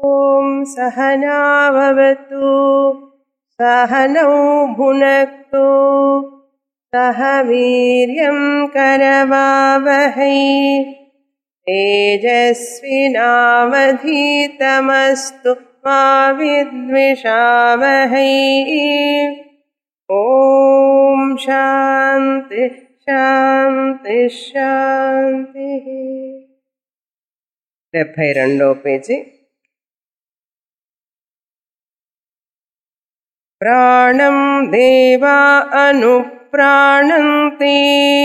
ॐ सहनाववतु सहनौ भुनक्तु सह वीर्यं करवावहै तेजस्विनावधीतमस्तु मा विद्विषावहै ॐ शान्ति శాంతి శాంతి డెబ్భై రెండో పేజీ ప్రాణం దేవా అనుప్రాణంతి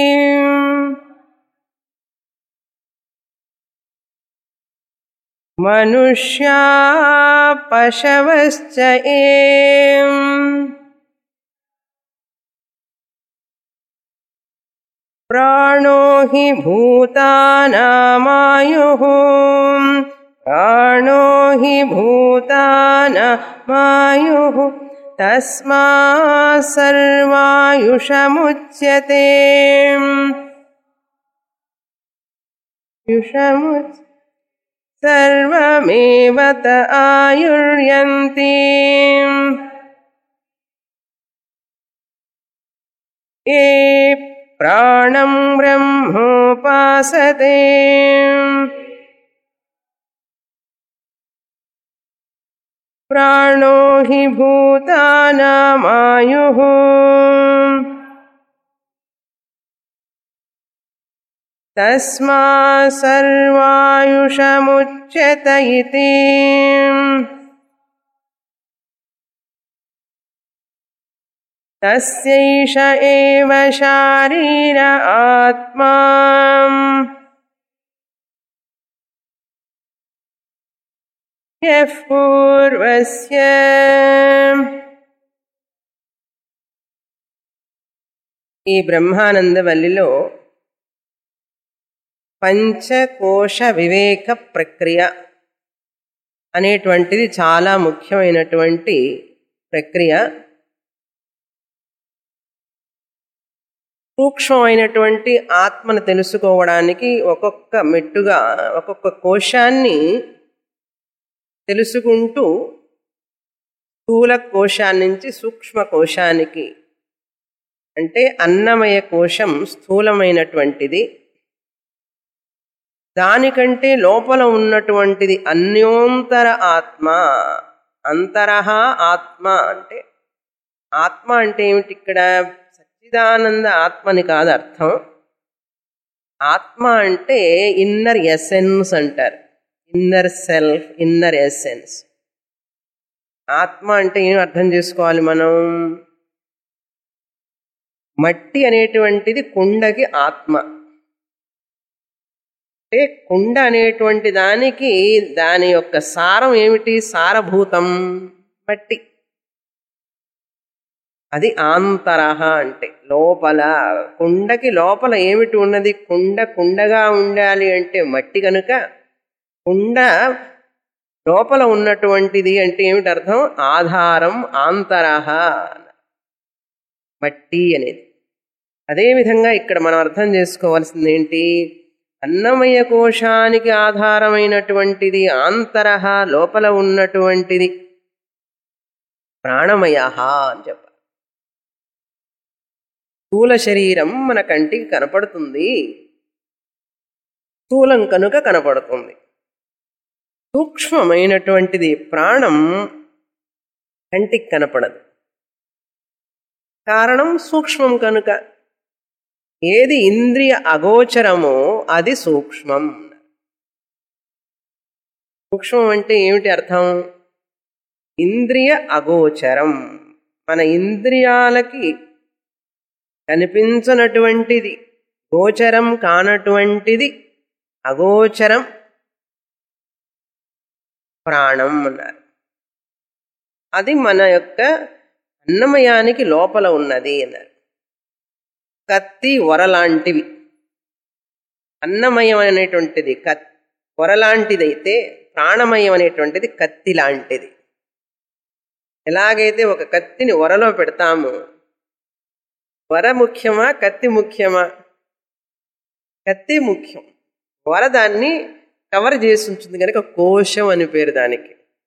మనుష్యా పశవశ్చ ఏం प्राणो हि भूतानामायुः प्राणो हि भूतानामायुः तस्मात् सर्वायुषमुच्यते युषमुच् सर्वमेव त आयुर्यन्ति ये प्राणं ब्रह्मोपासते प्राणो हि भूतानामायुः तस्मात् सर्वायुषमुच्यत इति तस्यैष एव शारीर आत्मा यः पूर्वस्य ఈ బ్రహ్మానందవల్లిలో పంచకోశ వివేక ప్రక్రియ అనేటువంటిది చాలా ముఖ్యమైనటువంటి ప్రక్రియ సూక్ష్మమైనటువంటి ఆత్మను తెలుసుకోవడానికి ఒక్కొక్క మెట్టుగా ఒక్కొక్క కోశాన్ని తెలుసుకుంటూ స్థూల కోశాన్ని నుంచి సూక్ష్మ కోశానికి అంటే అన్నమయ కోశం స్థూలమైనటువంటిది దానికంటే లోపల ఉన్నటువంటిది అన్యోంతర ఆత్మ అంతరహ ఆత్మ అంటే ఆత్మ అంటే ఏమిటి ఇక్కడ సచ్చిదానంద ఆత్మని కాదు అర్థం ఆత్మ అంటే ఇన్నర్ ఎసెన్స్ అంటారు ఇన్నర్ సెల్ఫ్ ఇన్నర్ ఎసెన్స్ ఆత్మ అంటే ఏం అర్థం చేసుకోవాలి మనం మట్టి అనేటువంటిది కుండకి ఆత్మ అంటే కుండ అనేటువంటి దానికి దాని యొక్క సారం ఏమిటి సారభూతం మట్టి అది ఆంతరహ అంటే లోపల కుండకి లోపల ఏమిటి ఉన్నది కుండ కుండగా ఉండాలి అంటే మట్టి కనుక కుండ లోపల ఉన్నటువంటిది అంటే ఏమిటి అర్థం ఆధారం ఆంతరహ మట్టి అనేది అదేవిధంగా ఇక్కడ మనం అర్థం చేసుకోవాల్సింది ఏంటి అన్నమయ కోశానికి ఆధారమైనటువంటిది ఆంతరహ లోపల ఉన్నటువంటిది ప్రాణమయ అని చెప్పాలి స్థూల శరీరం మన కంటికి కనపడుతుంది స్థూలం కనుక కనపడుతుంది సూక్ష్మమైనటువంటిది ప్రాణం కంటికి కనపడదు కారణం సూక్ష్మం కనుక ఏది ఇంద్రియ అగోచరమో అది సూక్ష్మం సూక్ష్మం అంటే ఏమిటి అర్థం ఇంద్రియ అగోచరం మన ఇంద్రియాలకి కనిపించనటువంటిది గోచరం కానటువంటిది అగోచరం ప్రాణం అన్నారు అది మన యొక్క అన్నమయానికి లోపల ఉన్నది అన్నారు కత్తి వరలాంటివి అన్నమయం అనేటువంటిది కత్ వరలాంటిదైతే ప్రాణమయం అనేటువంటిది కత్తి లాంటిది ఎలాగైతే ఒక కత్తిని వరలో పెడతాము వర ముఖ్యమా కత్తి ముఖ్యమా కత్తి ముఖ్యం వర దాన్ని కవర్ చేసి ఉంచుంది కనుక కోశం అని పేరు దానికి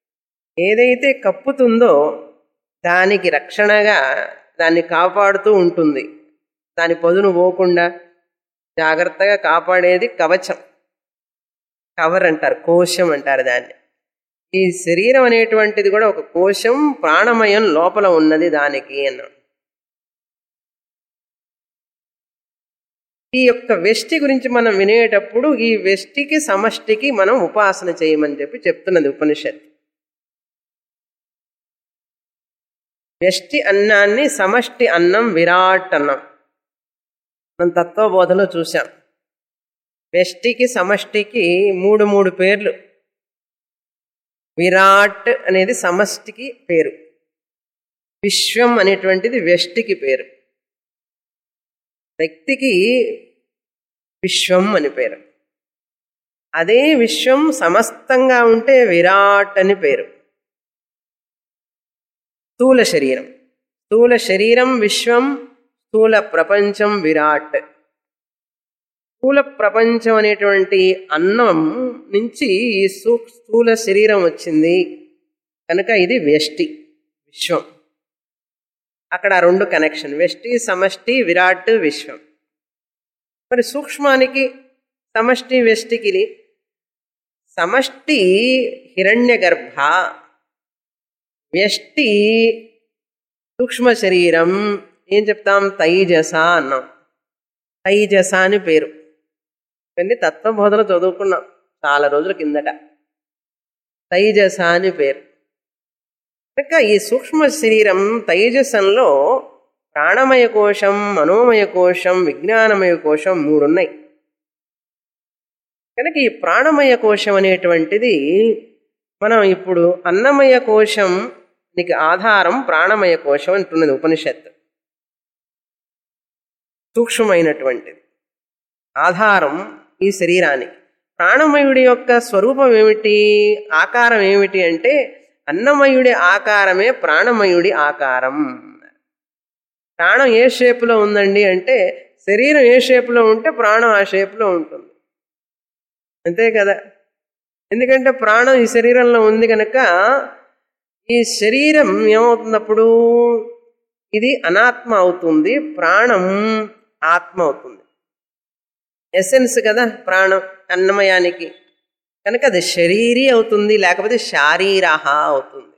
ఏదైతే కప్పుతుందో దానికి రక్షణగా దాన్ని కాపాడుతూ ఉంటుంది దాని పొదును పోకుండా జాగ్రత్తగా కాపాడేది కవచం కవర్ అంటారు కోశం అంటారు దాన్ని ఈ శరీరం అనేటువంటిది కూడా ఒక కోశం ప్రాణమయం లోపల ఉన్నది దానికి అన్నాడు ఈ యొక్క వెష్టి గురించి మనం వినేటప్పుడు ఈ వెష్టికి సమష్టికి మనం ఉపాసన చేయమని చెప్పి చెప్తున్నది ఉపనిషత్ వెష్టి అన్నాన్ని సమష్టి అన్నం విరాట్ అన్నం మనం తత్వబోధలో చూసాం వెష్టికి సమష్టికి మూడు మూడు పేర్లు విరాట్ అనేది సమష్టికి పేరు విశ్వం అనేటువంటిది వెష్టికి పేరు వ్యక్తికి విశ్వం అని పేరు అదే విశ్వం సమస్తంగా ఉంటే విరాట్ అని పేరు స్థూల శరీరం స్థూల శరీరం విశ్వం స్థూల ప్రపంచం విరాట్ స్థూల ప్రపంచం అనేటువంటి అన్నం నుంచి ఈ సూ స్థూల శరీరం వచ్చింది కనుక ఇది వ్యష్టి విశ్వం అక్కడ రెండు కనెక్షన్ వ్యష్టి సమష్టి విరాట్ విశ్వం మరి సూక్ష్మానికి సమష్టి వ్యష్టికి సమష్టి హిరణ్య గర్భ వ్యష్టి సూక్ష్మ శరీరం ఏం చెప్తాం తైజస అన్నాం తైజస అని పేరు ఇవన్నీ తత్వబోధన చదువుకున్నాం చాలా రోజుల కిందట తైజస అని పేరు కనుక ఈ సూక్ష్మ శరీరం తైజసంలో ప్రాణమయ కోశం మనోమయ కోశం విజ్ఞానమయ కోశం మూడున్నాయి కనుక ఈ ప్రాణమయ కోశం అనేటువంటిది మనం ఇప్పుడు అన్నమయ కోశం నీకు ఆధారం ప్రాణమయ కోశం అంటున్నది ఉపనిషత్తు సూక్ష్మమైనటువంటిది ఆధారం ఈ శరీరానికి ప్రాణమయుడి యొక్క స్వరూపం ఏమిటి ఆకారం ఏమిటి అంటే అన్నమయుడి ఆకారమే ప్రాణమయుడి ఆకారం ప్రాణం ఏ షేపులో ఉందండి అంటే శరీరం ఏ షేపులో ఉంటే ప్రాణం ఆ షేపులో ఉంటుంది అంతే కదా ఎందుకంటే ప్రాణం ఈ శరీరంలో ఉంది కనుక ఈ శరీరం ఏమవుతున్నప్పుడు ఇది అనాత్మ అవుతుంది ప్రాణం ఆత్మ అవుతుంది ఎసెన్స్ కదా ప్రాణం అన్నమయానికి కనుక అది శరీరీ అవుతుంది లేకపోతే శారీరహ అవుతుంది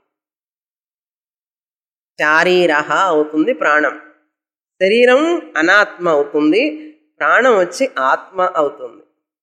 శారీరహ అవుతుంది ప్రాణం శరీరం అనాత్మ అవుతుంది ప్రాణం వచ్చి ఆత్మ అవుతుంది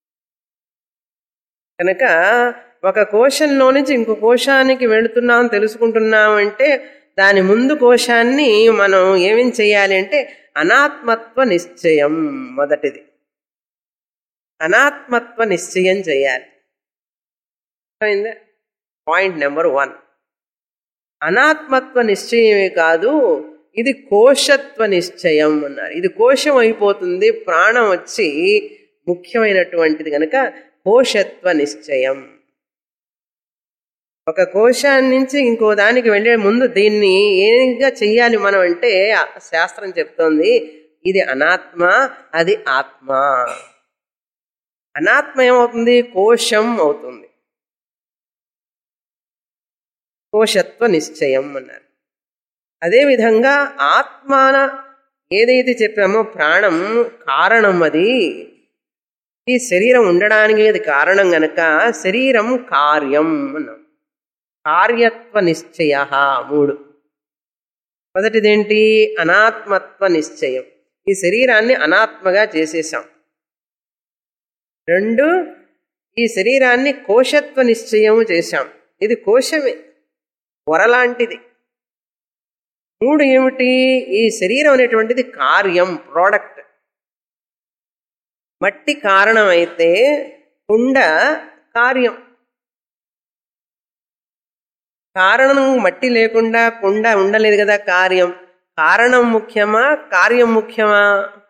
కనుక ఒక కోశంలో నుంచి ఇంకో కోశానికి వెళుతున్నాం తెలుసుకుంటున్నాం అంటే దాని ముందు కోశాన్ని మనం ఏమేం చేయాలి అంటే అనాత్మత్వ నిశ్చయం మొదటిది అనాత్మత్వ నిశ్చయం చేయాలి అర్థమైందా పాయింట్ నెంబర్ వన్ అనాత్మత్వ నిశ్చయమే కాదు ఇది కోశత్వ నిశ్చయం అన్నారు ఇది కోశం అయిపోతుంది ప్రాణం వచ్చి ముఖ్యమైనటువంటిది కనుక కోశత్వ నిశ్చయం ఒక కోశాన్ని నుంచి ఇంకో దానికి వెళ్ళే ముందు దీన్ని ఏంగా చెయ్యాలి మనం అంటే శాస్త్రం చెప్తోంది ఇది అనాత్మ అది ఆత్మ అనాత్మ ఏమవుతుంది కోశం అవుతుంది కోశత్వ నిశ్చయం అన్నారు అదేవిధంగా ఆత్మాన ఏదైతే చెప్పామో ప్రాణం కారణం అది ఈ శరీరం ఉండడానికి అది కారణం గనక శరీరం కార్యం అన్నాం కార్యత్వ నిశ్చయ మూడు మొదటిదేంటి అనాత్మత్వ నిశ్చయం ఈ శరీరాన్ని అనాత్మగా చేసేసాం రెండు ఈ శరీరాన్ని కోశత్వ నిశ్చయం చేశాం ఇది కోశమే వరలాంటిది మూడు ఏమిటి ఈ శరీరం అనేటువంటిది కార్యం ప్రోడక్ట్ మట్టి కారణం అయితే కుండ కార్యం కారణం మట్టి లేకుండా కుండ ఉండలేదు కదా కార్యం కారణం ముఖ్యమా కార్యం ముఖ్యమా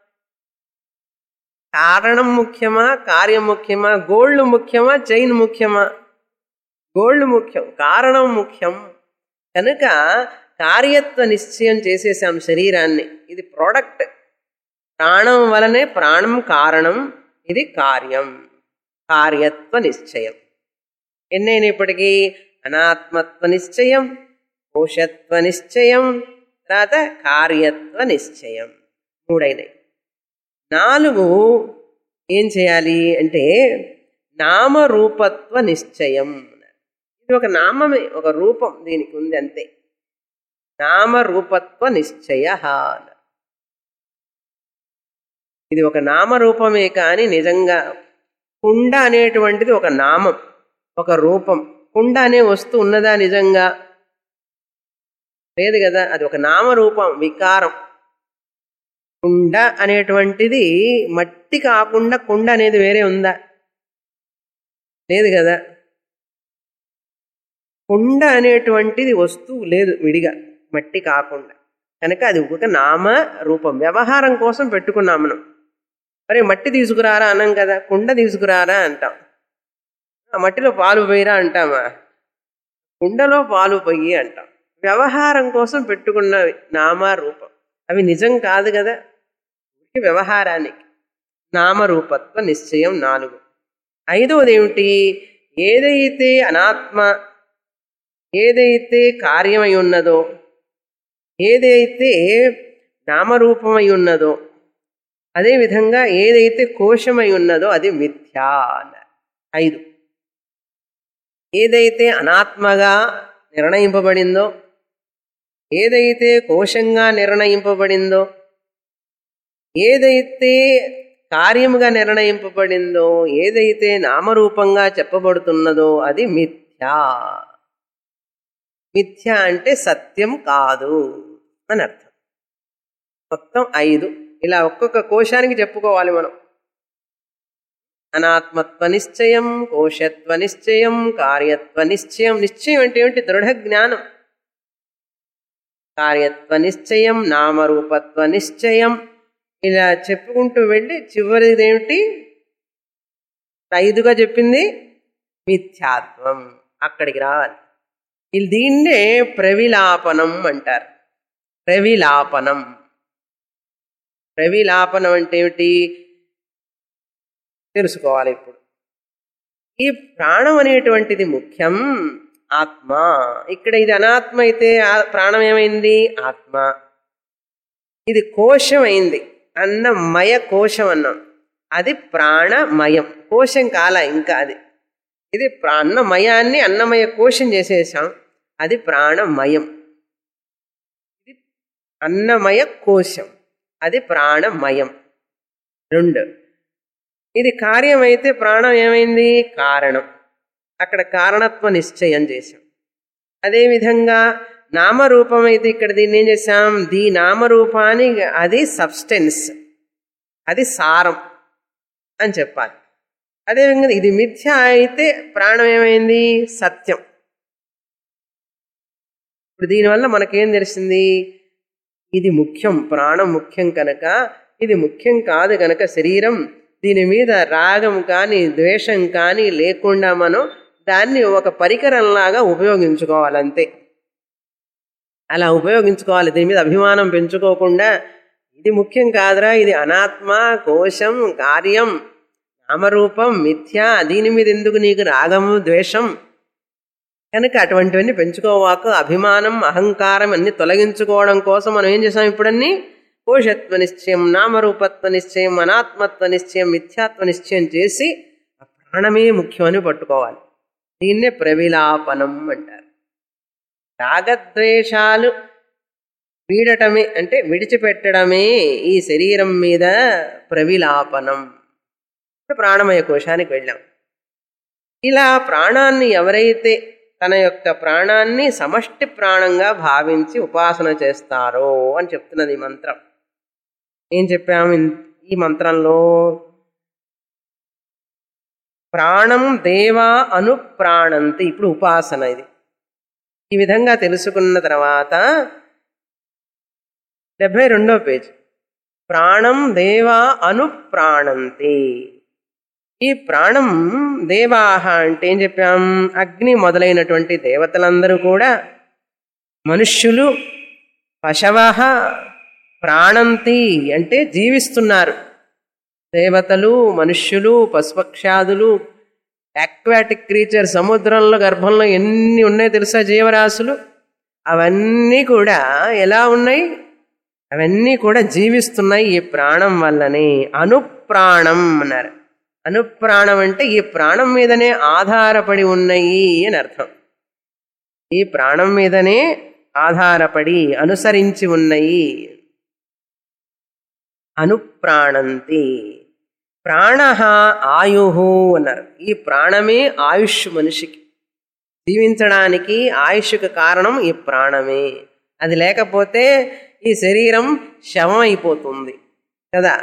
కారణం ముఖ్యమా కార్యం ముఖ్యమా గోల్డ్ ముఖ్యమా చైన్ ముఖ్యమా గోల్డ్ ముఖ్యం కారణం ముఖ్యం కనుక కార్యత్వ నిశ్చయం చేసేసాం శరీరాన్ని ఇది ప్రోడక్ట్ ప్రాణం వలనే ప్రాణం కారణం ఇది కార్యం కార్యత్వ నిశ్చయం ఎన్నైనప్పటికీ అనాత్మత్వ నిశ్చయం కోశత్వ నిశ్చయం తర్వాత కార్యత్వ నిశ్చయం మూడైనవి నాలుగు ఏం చేయాలి అంటే నామరూపత్వ నిశ్చయం ఇది ఒక నామమే ఒక రూపం దీనికి ఉంది అంతే నామరూపత్వ నిశ్చయ అన్నారు. ఇది ఒక నామరూపమే కానీ నిజంగా కుండ అనేటువంటిది ఒక నామం ఒక రూపం కుండ అనే వస్తువు ఉన్నదా నిజంగా లేదు కదా అది ఒక నామరూపం వికారం కుండ అనేటువంటిది మట్టి కాకుండా కుండ అనేది వేరే ఉందా లేదు కదా కుండ అనేటువంటిది వస్తువు లేదు విడిగా మట్టి కాకుండా కనుక అది ఒక నామ రూపం వ్యవహారం కోసం పెట్టుకున్నాం మనం మరి మట్టి తీసుకురారా అనం కదా కుండ తీసుకురారా అంటాం ఆ మట్టిలో పాలు పోయిరా అంటామా కుండలో పాలు పొయ్యి అంటాం వ్యవహారం కోసం పెట్టుకున్నవి నామ రూపం అవి నిజం కాదు కదా ఊరికే వ్యవహారానికి నామరూపత్వ నిశ్చయం నాలుగు ఐదవది ఏమిటి ఏదైతే అనాత్మ ఏదైతే కార్యమై ఉన్నదో ఏదైతే నామరూపమై ఉన్నదో అదేవిధంగా ఏదైతే కోశమై ఉన్నదో అది మిథ్యా అన్నారు ఐదు ఏదైతే అనాత్మగా నిర్ణయింపబడిందో ఏదైతే కోశంగా నిర్ణయింపబడిందో ఏదైతే కార్యముగా నిర్ణయింపబడిందో ఏదైతే నామరూపంగా చెప్పబడుతున్నదో అది మిథ్యా మిథ్య అంటే సత్యం కాదు అని అర్థం మొత్తం ఐదు ఇలా ఒక్కొక్క కోశానికి చెప్పుకోవాలి మనం అనాత్మత్వ నిశ్చయం కోశత్వ నిశ్చయం కార్యత్వ నిశ్చయం నిశ్చయం అంటే ఏమిటి దృఢ జ్ఞానం కార్యత్వ నిశ్చయం నామరూపత్వ నిశ్చయం ఇలా చెప్పుకుంటూ వెళ్ళి చివరిదేమిటి ఐదుగా చెప్పింది మిథ్యాత్వం అక్కడికి రావాలి ఇది దీన్నే ప్రవిలాపనం అంటారు ప్రవిలాపనం ప్రవిలాపనం అంటే ఏమిటి తెలుసుకోవాలి ఇప్పుడు ఈ ప్రాణం అనేటువంటిది ముఖ్యం ఆత్మ ఇక్కడ ఇది అనాత్మ అయితే ఆ ప్రాణం ఏమైంది ఆత్మ ఇది కోశం అయింది అన్నమయ కోశం అన్నాం అది ప్రాణమయం కోశం కాల ఇంకా అది ఇది ప్రా- అన్నమయాన్ని అన్నమయ కోశం చేసేసాం అది ప్రాణమయం ఇది అన్నమయ కోశం అది ప్రాణమయం రెండు ఇది కార్యం అయితే ప్రాణం ఏమైంది కారణం అక్కడ కారణత్వ నిశ్చయం చేశాం అదేవిధంగా నామరూపం అయితే ఇక్కడ దీన్ని ఏం చేసాం దీ నామరూపాన్ని అది సబ్స్టెన్స్ అది సారం అని చెప్పాలి అదేవిధంగా ఇది మిథ్య అయితే ప్రాణం ఏమైంది సత్యం ఇప్పుడు దీనివల్ల మనకేం తెలిసింది ఇది ముఖ్యం ప్రాణం ముఖ్యం కనుక ఇది ముఖ్యం కాదు కనుక శరీరం దీని మీద రాగం కానీ ద్వేషం కానీ లేకుండా మనం దాన్ని ఒక పరికరంలాగా ఉపయోగించుకోవాలంతే అలా ఉపయోగించుకోవాలి దీని మీద అభిమానం పెంచుకోకుండా ఇది ముఖ్యం కాదురా ఇది అనాత్మ కోశం కార్యం నామరూపం మిథ్య దీని మీద ఎందుకు నీకు రాగము ద్వేషం కనుక అటువంటివన్నీ పెంచుకోవాక అభిమానం అహంకారం అన్ని తొలగించుకోవడం కోసం మనం ఏం చేసాం ఇప్పుడన్నీ కోశత్వ నిశ్చయం నామరూపత్వ నిశ్చయం అనాత్మత్వ నిశ్చయం మిథ్యాత్వ నిశ్చయం చేసి ఆ ప్రాణమే ముఖ్యమని పట్టుకోవాలి దీన్నే ప్రవిలాపనం అంటారు రాగద్వేషాలు వీడటమే అంటే విడిచిపెట్టడమే ఈ శరీరం మీద ప్రవిలాపనం ఇప్పుడు ప్రాణమయ కోశానికి వెళ్ళాం ఇలా ప్రాణాన్ని ఎవరైతే తన యొక్క ప్రాణాన్ని సమష్టి ప్రాణంగా భావించి ఉపాసన చేస్తారో అని చెప్తున్నది ఈ మంత్రం ఏం చెప్పాము ఇన్- ఈ మంత్రంలో ప్రాణం దేవా అనుప్రాణంతి ఇప్పుడు ఉపాసన ఇది ఈ విధంగా తెలుసుకున్న తర్వాత డెబ్భై రెండో పేజ్ ప్రాణం దేవా అనుప్రాణంతి ఈ ప్రాణం దేవాహ అంటే ఏం చెప్పాం అగ్ని మొదలైనటువంటి దేవతలందరూ కూడా మనుష్యులు పశవహ ప్రాణంతి అంటే జీవిస్తున్నారు దేవతలు మనుష్యులు పశుపక్షాదులు అక్వాటిక్ క్రీచర్ సముద్రంలో గర్భంలో ఎన్ని ఉన్నాయో తెలుసా జీవరాశులు అవన్నీ కూడా ఎలా ఉన్నాయి అవన్నీ కూడా జీవిస్తున్నాయి ఈ ప్రాణం వల్లనే అనుప్రాణం అన్నారు అనుప్రాణం అంటే ఈ ప్రాణం మీదనే ఆధారపడి ఉన్నాయి అని అర్థం ఈ ప్రాణం మీదనే ఆధారపడి అనుసరించి ఉన్నాయి అనుప్రాణంతి ప్రాణ ఆయు అన్నారు ఈ ప్రాణమే ఆయుష్ మనిషికి జీవించడానికి ఆయుష్కు కారణం ఈ ప్రాణమే అది లేకపోతే ఈ శరీరం శవం అయిపోతుంది కదా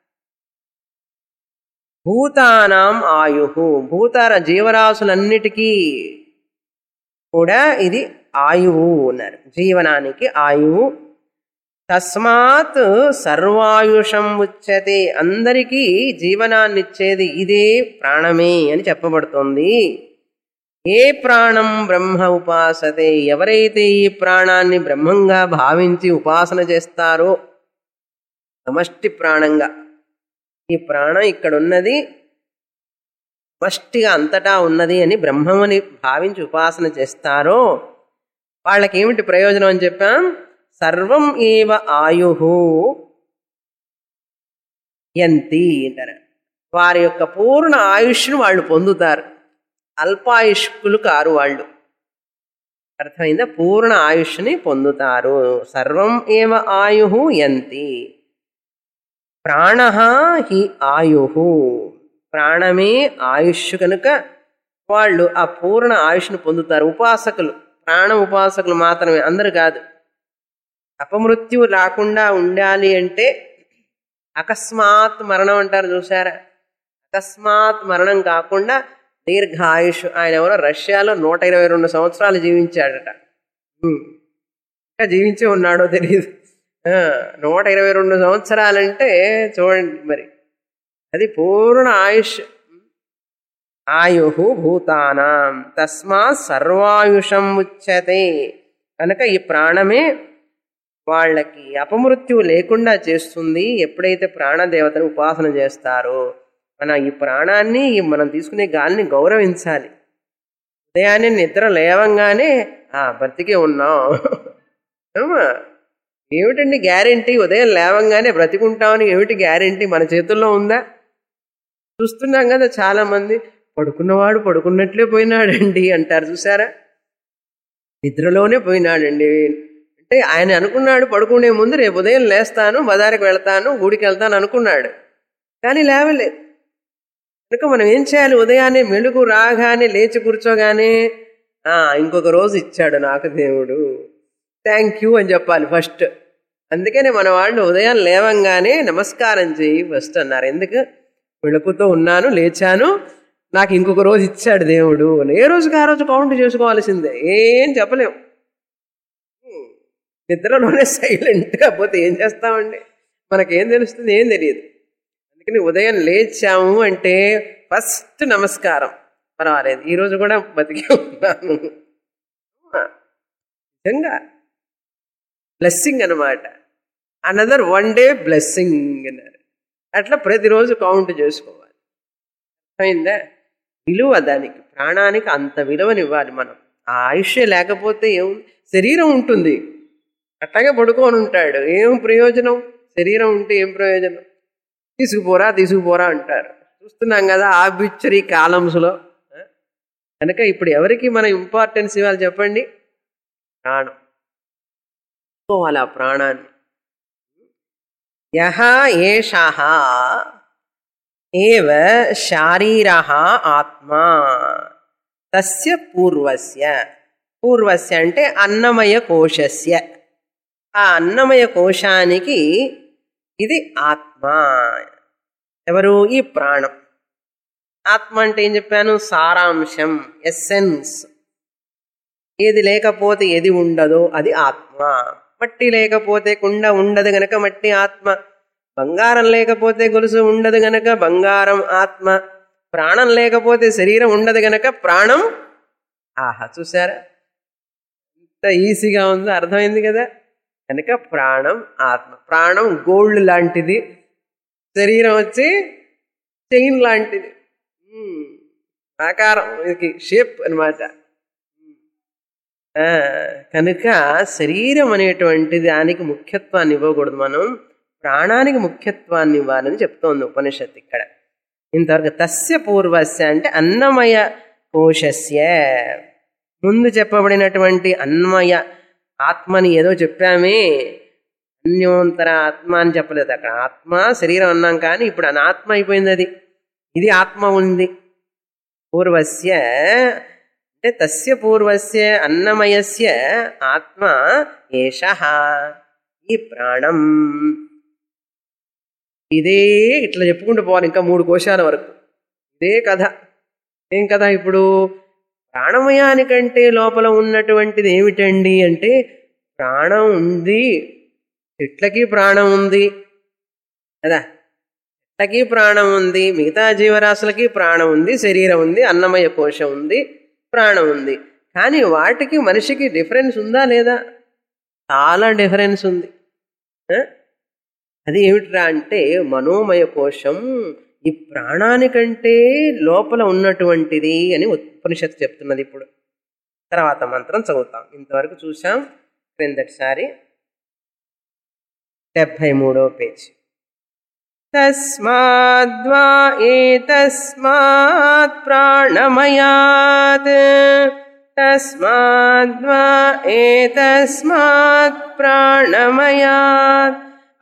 భూతానాం ఆయు భూతార జీవరాశులన్నిటికీ కూడా ఇది ఆయువు అన్నారు జీవనానికి ఆయువు తస్మాత్ సర్వాయుషం ఉచ్యతే అందరికీ జీవనాన్నిచ్చేది ఇదే ప్రాణమే అని చెప్పబడుతోంది ఏ ప్రాణం బ్రహ్మ ఉపాసతే ఎవరైతే ఈ ప్రాణాన్ని బ్రహ్మంగా భావించి ఉపాసన చేస్తారో సమష్టి ప్రాణంగా ఈ ప్రాణం ఇక్కడ ఉన్నది సమష్టిగా అంతటా ఉన్నది అని బ్రహ్మమని భావించి ఉపాసన చేస్తారో వాళ్ళకి ఏమిటి ప్రయోజనం అని చెప్పాం సర్వం ఏవ ఆయు యంతి అంటారు వారి యొక్క పూర్ణ ఆయుష్ను వాళ్ళు పొందుతారు అల్పాయుష్కులు కారు వాళ్ళు అర్థమైందా పూర్ణ ఆయుష్ని పొందుతారు సర్వం ఏవ ఆయు యంతి ప్రాణ హి ఆయు ప్రాణమే ఆయుష్ కనుక వాళ్ళు ఆ పూర్ణ ఆయుష్ను పొందుతారు ఉపాసకులు ప్రాణ ఉపాసకులు మాత్రమే అందరు కాదు అపమృత్యు రాకుండా ఉండాలి అంటే అకస్మాత్ మరణం అంటారు చూసారా అకస్మాత్ మరణం కాకుండా దీర్ఘ ఆయుష్ ఆయన ఎవరో రష్యాలో నూట ఇరవై రెండు సంవత్సరాలు జీవించాడట ఉమ్. ఇంకా జీవించే ఉన్నాడో తెలియదు ఆ, నూట ఇరవై రెండు సంవత్సరాలంటే చూడండి మరి అది పూర్ణ ఆయుష్ ఆయు భూతానాం తస్మాత్ సర్వాయుషం ఉచ్యతే కనుక ఈ ప్రాణమే వాళ్ళకి అపమృత్యు లేకుండా చేస్తుంది ఎప్పుడైతే ప్రాణదేవతను ఉపాసన చేస్తారో మన ఈ ప్రాణాన్ని ఈ మనం తీసుకునే గాలిని గౌరవించాలి ఉదయాన్నే నిద్ర లేవంగానే ఆ బ్రతికే ఉన్నాం ఏమా? ఏమిటండి గ్యారెంటీ ఉదయం లేవంగానే బ్రతికుంటామని ఏమిటి గ్యారెంటీ మన చేతుల్లో ఉందా చూస్తున్నాం కదా చాలా మంది పడుకున్నవాడు పడుకున్నట్లే పోయినాడండి అంటారు చూసారా నిద్రలోనే పోయినాడండి అంటే ఆయన అనుకున్నాడు పడుకునే ముందు రేపు ఉదయం లేస్తాను బజారుకి వెళ్తాను గుడికి వెళ్తాను అనుకున్నాడు కానీ లేవలేదు కనుక మనం ఏం చేయాలి ఉదయాన్నే మెలుగు రాగానే లేచి కూర్చోగానే "ఆ, ఇంకొక రోజు ఇచ్చాడు నాకు దేవుడు థ్యాంక్ యూ అని చెప్పాలి ఫస్ట్ అందుకనే మన వాళ్ళు ఉదయం లేవంగానే నమస్కారం చేయి ఫస్ట్ అన్నారు ఎందుకు వెళుకుతో ఉన్నాను లేచాను నాకు ఇంకొక రోజు ఇచ్చాడు దేవుడు అని. ఏ రోజుకి ఆ రోజు కౌంట్ చేసుకోవాల్సిందే ఏం చెప్పలేం హ్మ్. నిద్రలోనే సైలెంట్గా పోతే ఏం చేస్తామండి మనకేం తెలుస్తుంది ఏం తెలియదు అందుకని ఉదయం లేచాము అంటే ఫస్ట్ నమస్కారం పర్వాలేదు ఈరోజు కూడా బతికే ఉన్నాను ఆ, నిజంగా బ్లెస్సింగ్ అనమాట అనదర్ వన్ డే బ్లెస్సింగ్ అన్నారు అట్లా ప్రతిరోజు కౌంట్ చేసుకోవాలి అయిందా విలువ దానికి ప్రాణానికి అంత విలువనివ్వాలి మనం ఆ ఆయుష్య లేకపోతే ఏం శరీరం ఉంటుంది అట్లాగే పడుకొని ఉంటాడు ఏం ప్రయోజనం శరీరం ఉంటే ఏం ప్రయోజనం తీసుకుపోరా తీసుకుపోరా అంటారు చూస్తున్నాం కదా ఆర్బిచరీ కాలమ్స్లో కనుక ఇప్పుడు ఎవరికి మనం ఇంపార్టెన్స్ ఇవ్వాలి చెప్పండి ప్రాణం తీసుకోవాలి ఆ ప్రాణాన్ని యహ ఏషః ఏవ శారీర ఆత్మా తస్య పూర్వస్య పూర్వస్య అంటే అన్నమయ కోశస్య ఆ అన్నమయ కోశానికి ఇది ఆత్మ ఎవరు ఈ ప్రాణం ఆత్మ అంటే ఏం చెప్పాను సారాంశం ఎస్సెన్స్ ఏది లేకపోతే ఏది ఉండదో అది ఆత్మ మట్టి లేకపోతే కుండ ఉండదు గనక మట్టి ఆత్మ బంగారం లేకపోతే గొలుసు ఉండదు గనక బంగారం ఆత్మ ప్రాణం లేకపోతే శరీరం ఉండదు గనక ప్రాణం ఆహా చూసారా ఎంత ఈజీగా ఉందో అర్థమైంది కదా కనుక ప్రాణం ఆత్మ ప్రాణం గోల్డ్ లాంటిది శరీరం వచ్చి చైన్ లాంటిది ఉమ్. ఆకారం ఇది షేప్ అనమాట కనుక శరీరం అనేటువంటి దానికి ముఖ్యత్వాన్ని ఇవ్వకూడదు మనం ప్రాణానికి ముఖ్యత్వాన్ని ఇవ్వాలని చెప్తోంది ఉపనిషత్తు ఇక్కడ ఇంతవరకు తస్య పూర్వస్య అంటే అన్నమయ కోశస్య ముందు చెప్పబడినటువంటి అన్మయ ఆత్మని ఏదో చెప్పామే అన్యోంతర ఆత్మ అని చెప్పలేదు అక్కడ ఆత్మ శరీరం అన్నాం కానీ ఇప్పుడు అనాత్మ అయిపోయింది అది ఇది ఆత్మ ఉంది పూర్వస్య అంటే తస్య పూర్వస్య అన్నమయస్య ఆత్మ ఏష ఈ ప్రాణం ఇదే ఇట్లా చెప్పుకుంటూ పోవాలి ఇంకా మూడు కోశాల వరకు ఇదే కథ ఏం కథ ఇప్పుడు ప్రాణమయానికంటే లోపల ఉన్నటువంటిది ఏమిటండి అంటే ప్రాణం ఉంది చెట్లకి ప్రాణం ఉంది కదా చెట్లకి ప్రాణం ఉంది మిగతా జీవరాశులకి ప్రాణం ఉంది శరీరం ఉంది అన్నమయ కోశం ఉంది ప్రాణం ఉంది కానీ వాటికి మనిషికి డిఫరెన్స్ ఉందా లేదా చాలా డిఫరెన్స్ ఉంది ఆ? అది ఏమిట్రా అంటే మనోమయ కోశం ఈ ప్రాణానికంటే లోపల ఉన్నటువంటిది అని ఉపనిషత్తు చెప్తున్నది ఇప్పుడు తర్వాత మంత్రం చదువుతాం ఇంతవరకు చూసాం క్రిందటిసారి డెబ్భై మూడో పేజీ తస్మాద్వా ఏతస్మాత్ ప్రాణమయాత్ తస్మాద్వా ఏతస్మాత్ ప్రాణమయాత్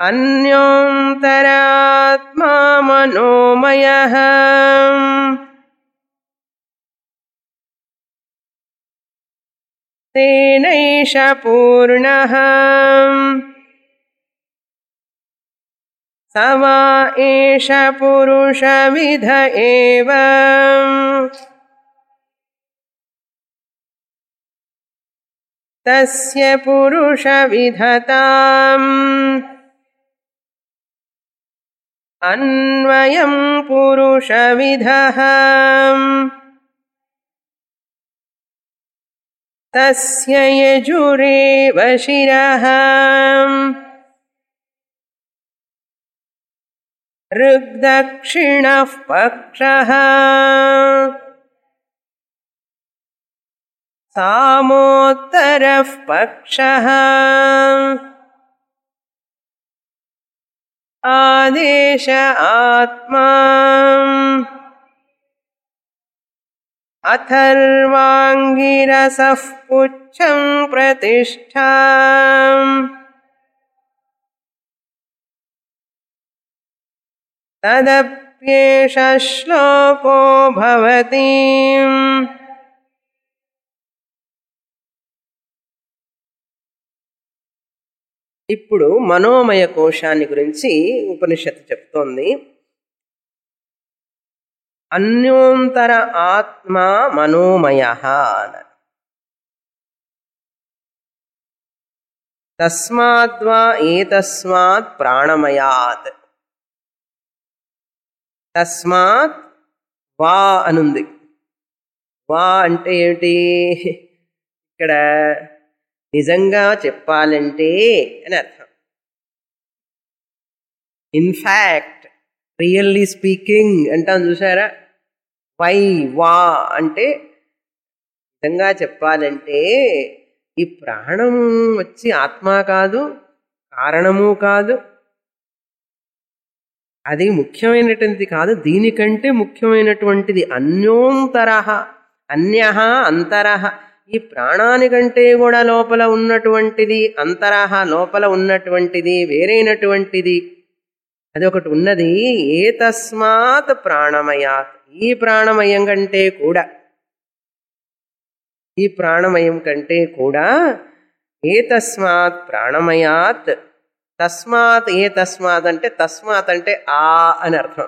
అన్యోంతరాత్మా మనోమయ తేనైష పూర్ణ स वा एष पुरुषविध एव तस्य पुरुषविधताम् अन्वयं पुरुषविधः तस्य यजुरेव शिरः ऋग्दक्षिणः पक्षः सामोत्तरः पक्षः आदेश आत्मा अथर्वाङ्गिरसः पुच्छं प्रतिष्ठा तदप्येष श्लोको भवति ఇప్పుడు మనోమయ కోశాన్ని గురించి ఉపనిషత్తు చెప్తోంది అన్యోంతర ఆత్మ మనోమయ అన్నారు తస్మాద్వా ఏతస్మాత్ ప్రాణమయాత్ తస్మాత్ వా అనుంది వా అంటే ఏమిటి ఇక్కడ నిజంగా చెప్పాలంటే అని అర్థం ఇన్ఫ్యాక్ట్ రియల్లీ స్పీకింగ్ అంటాం చూసారా వై వా అంటే నిజంగా చెప్పాలంటే ఈ ప్రాణం వచ్చి ఆత్మ కాదు కారణము కాదు అది ముఖ్యమైనటువంటిది కాదు దీనికంటే ముఖ్యమైనటువంటిది అన్యోంతరహ అన్య అంతరహ ఈ ప్రాణానికంటే కూడా లోపల ఉన్నటువంటిది అంతరహ లోపల ఉన్నటువంటిది వేరైనటువంటిది అది ఒకటి ఉన్నది ఏ తస్మాత్ ప్రాణమయాత్ ఈ ప్రాణమయం కంటే కూడా ఈ ప్రాణమయం కంటే కూడా ఏ తస్మాత్ ప్రాణమయాత్ తస్మాత్ ఏ తస్మాత్ అంటే తస్మాత్ అంటే ఆ అని అర్థం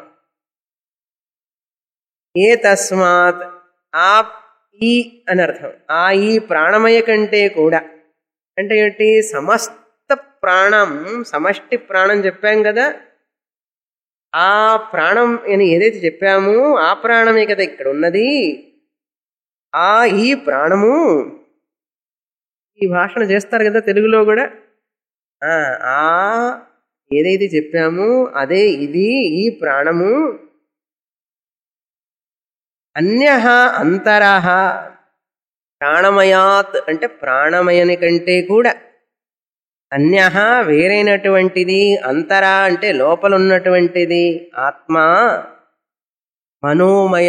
ఏ తస్మాత్ ఆ ఈ అని అర్థం ఆ ఈ ప్రాణమయ కంటే కూడా అంటే ఏంటి సమస్త ప్రాణం సమష్టి ప్రాణం చెప్పాం కదా ఆ ప్రాణం అని ఏదైతే చెప్పామో ఆ ప్రాణమే కదా ఇక్కడ ఉన్నది ఆ ఈ ప్రాణము ఈ భాషణ చేస్తారు కదా తెలుగులో కూడా ఆ ఆ ఏదైతే చెప్పామో అదే ఇది ఈ ప్రాణము అన్య అంతరహ ప్రాణమయాత్ అంటే ప్రాణమయని కంటే కూడా అన్య వేరైనటువంటిది అంతరా అంటే లోపల ఉన్నటువంటిది ఆత్మ మనోమయ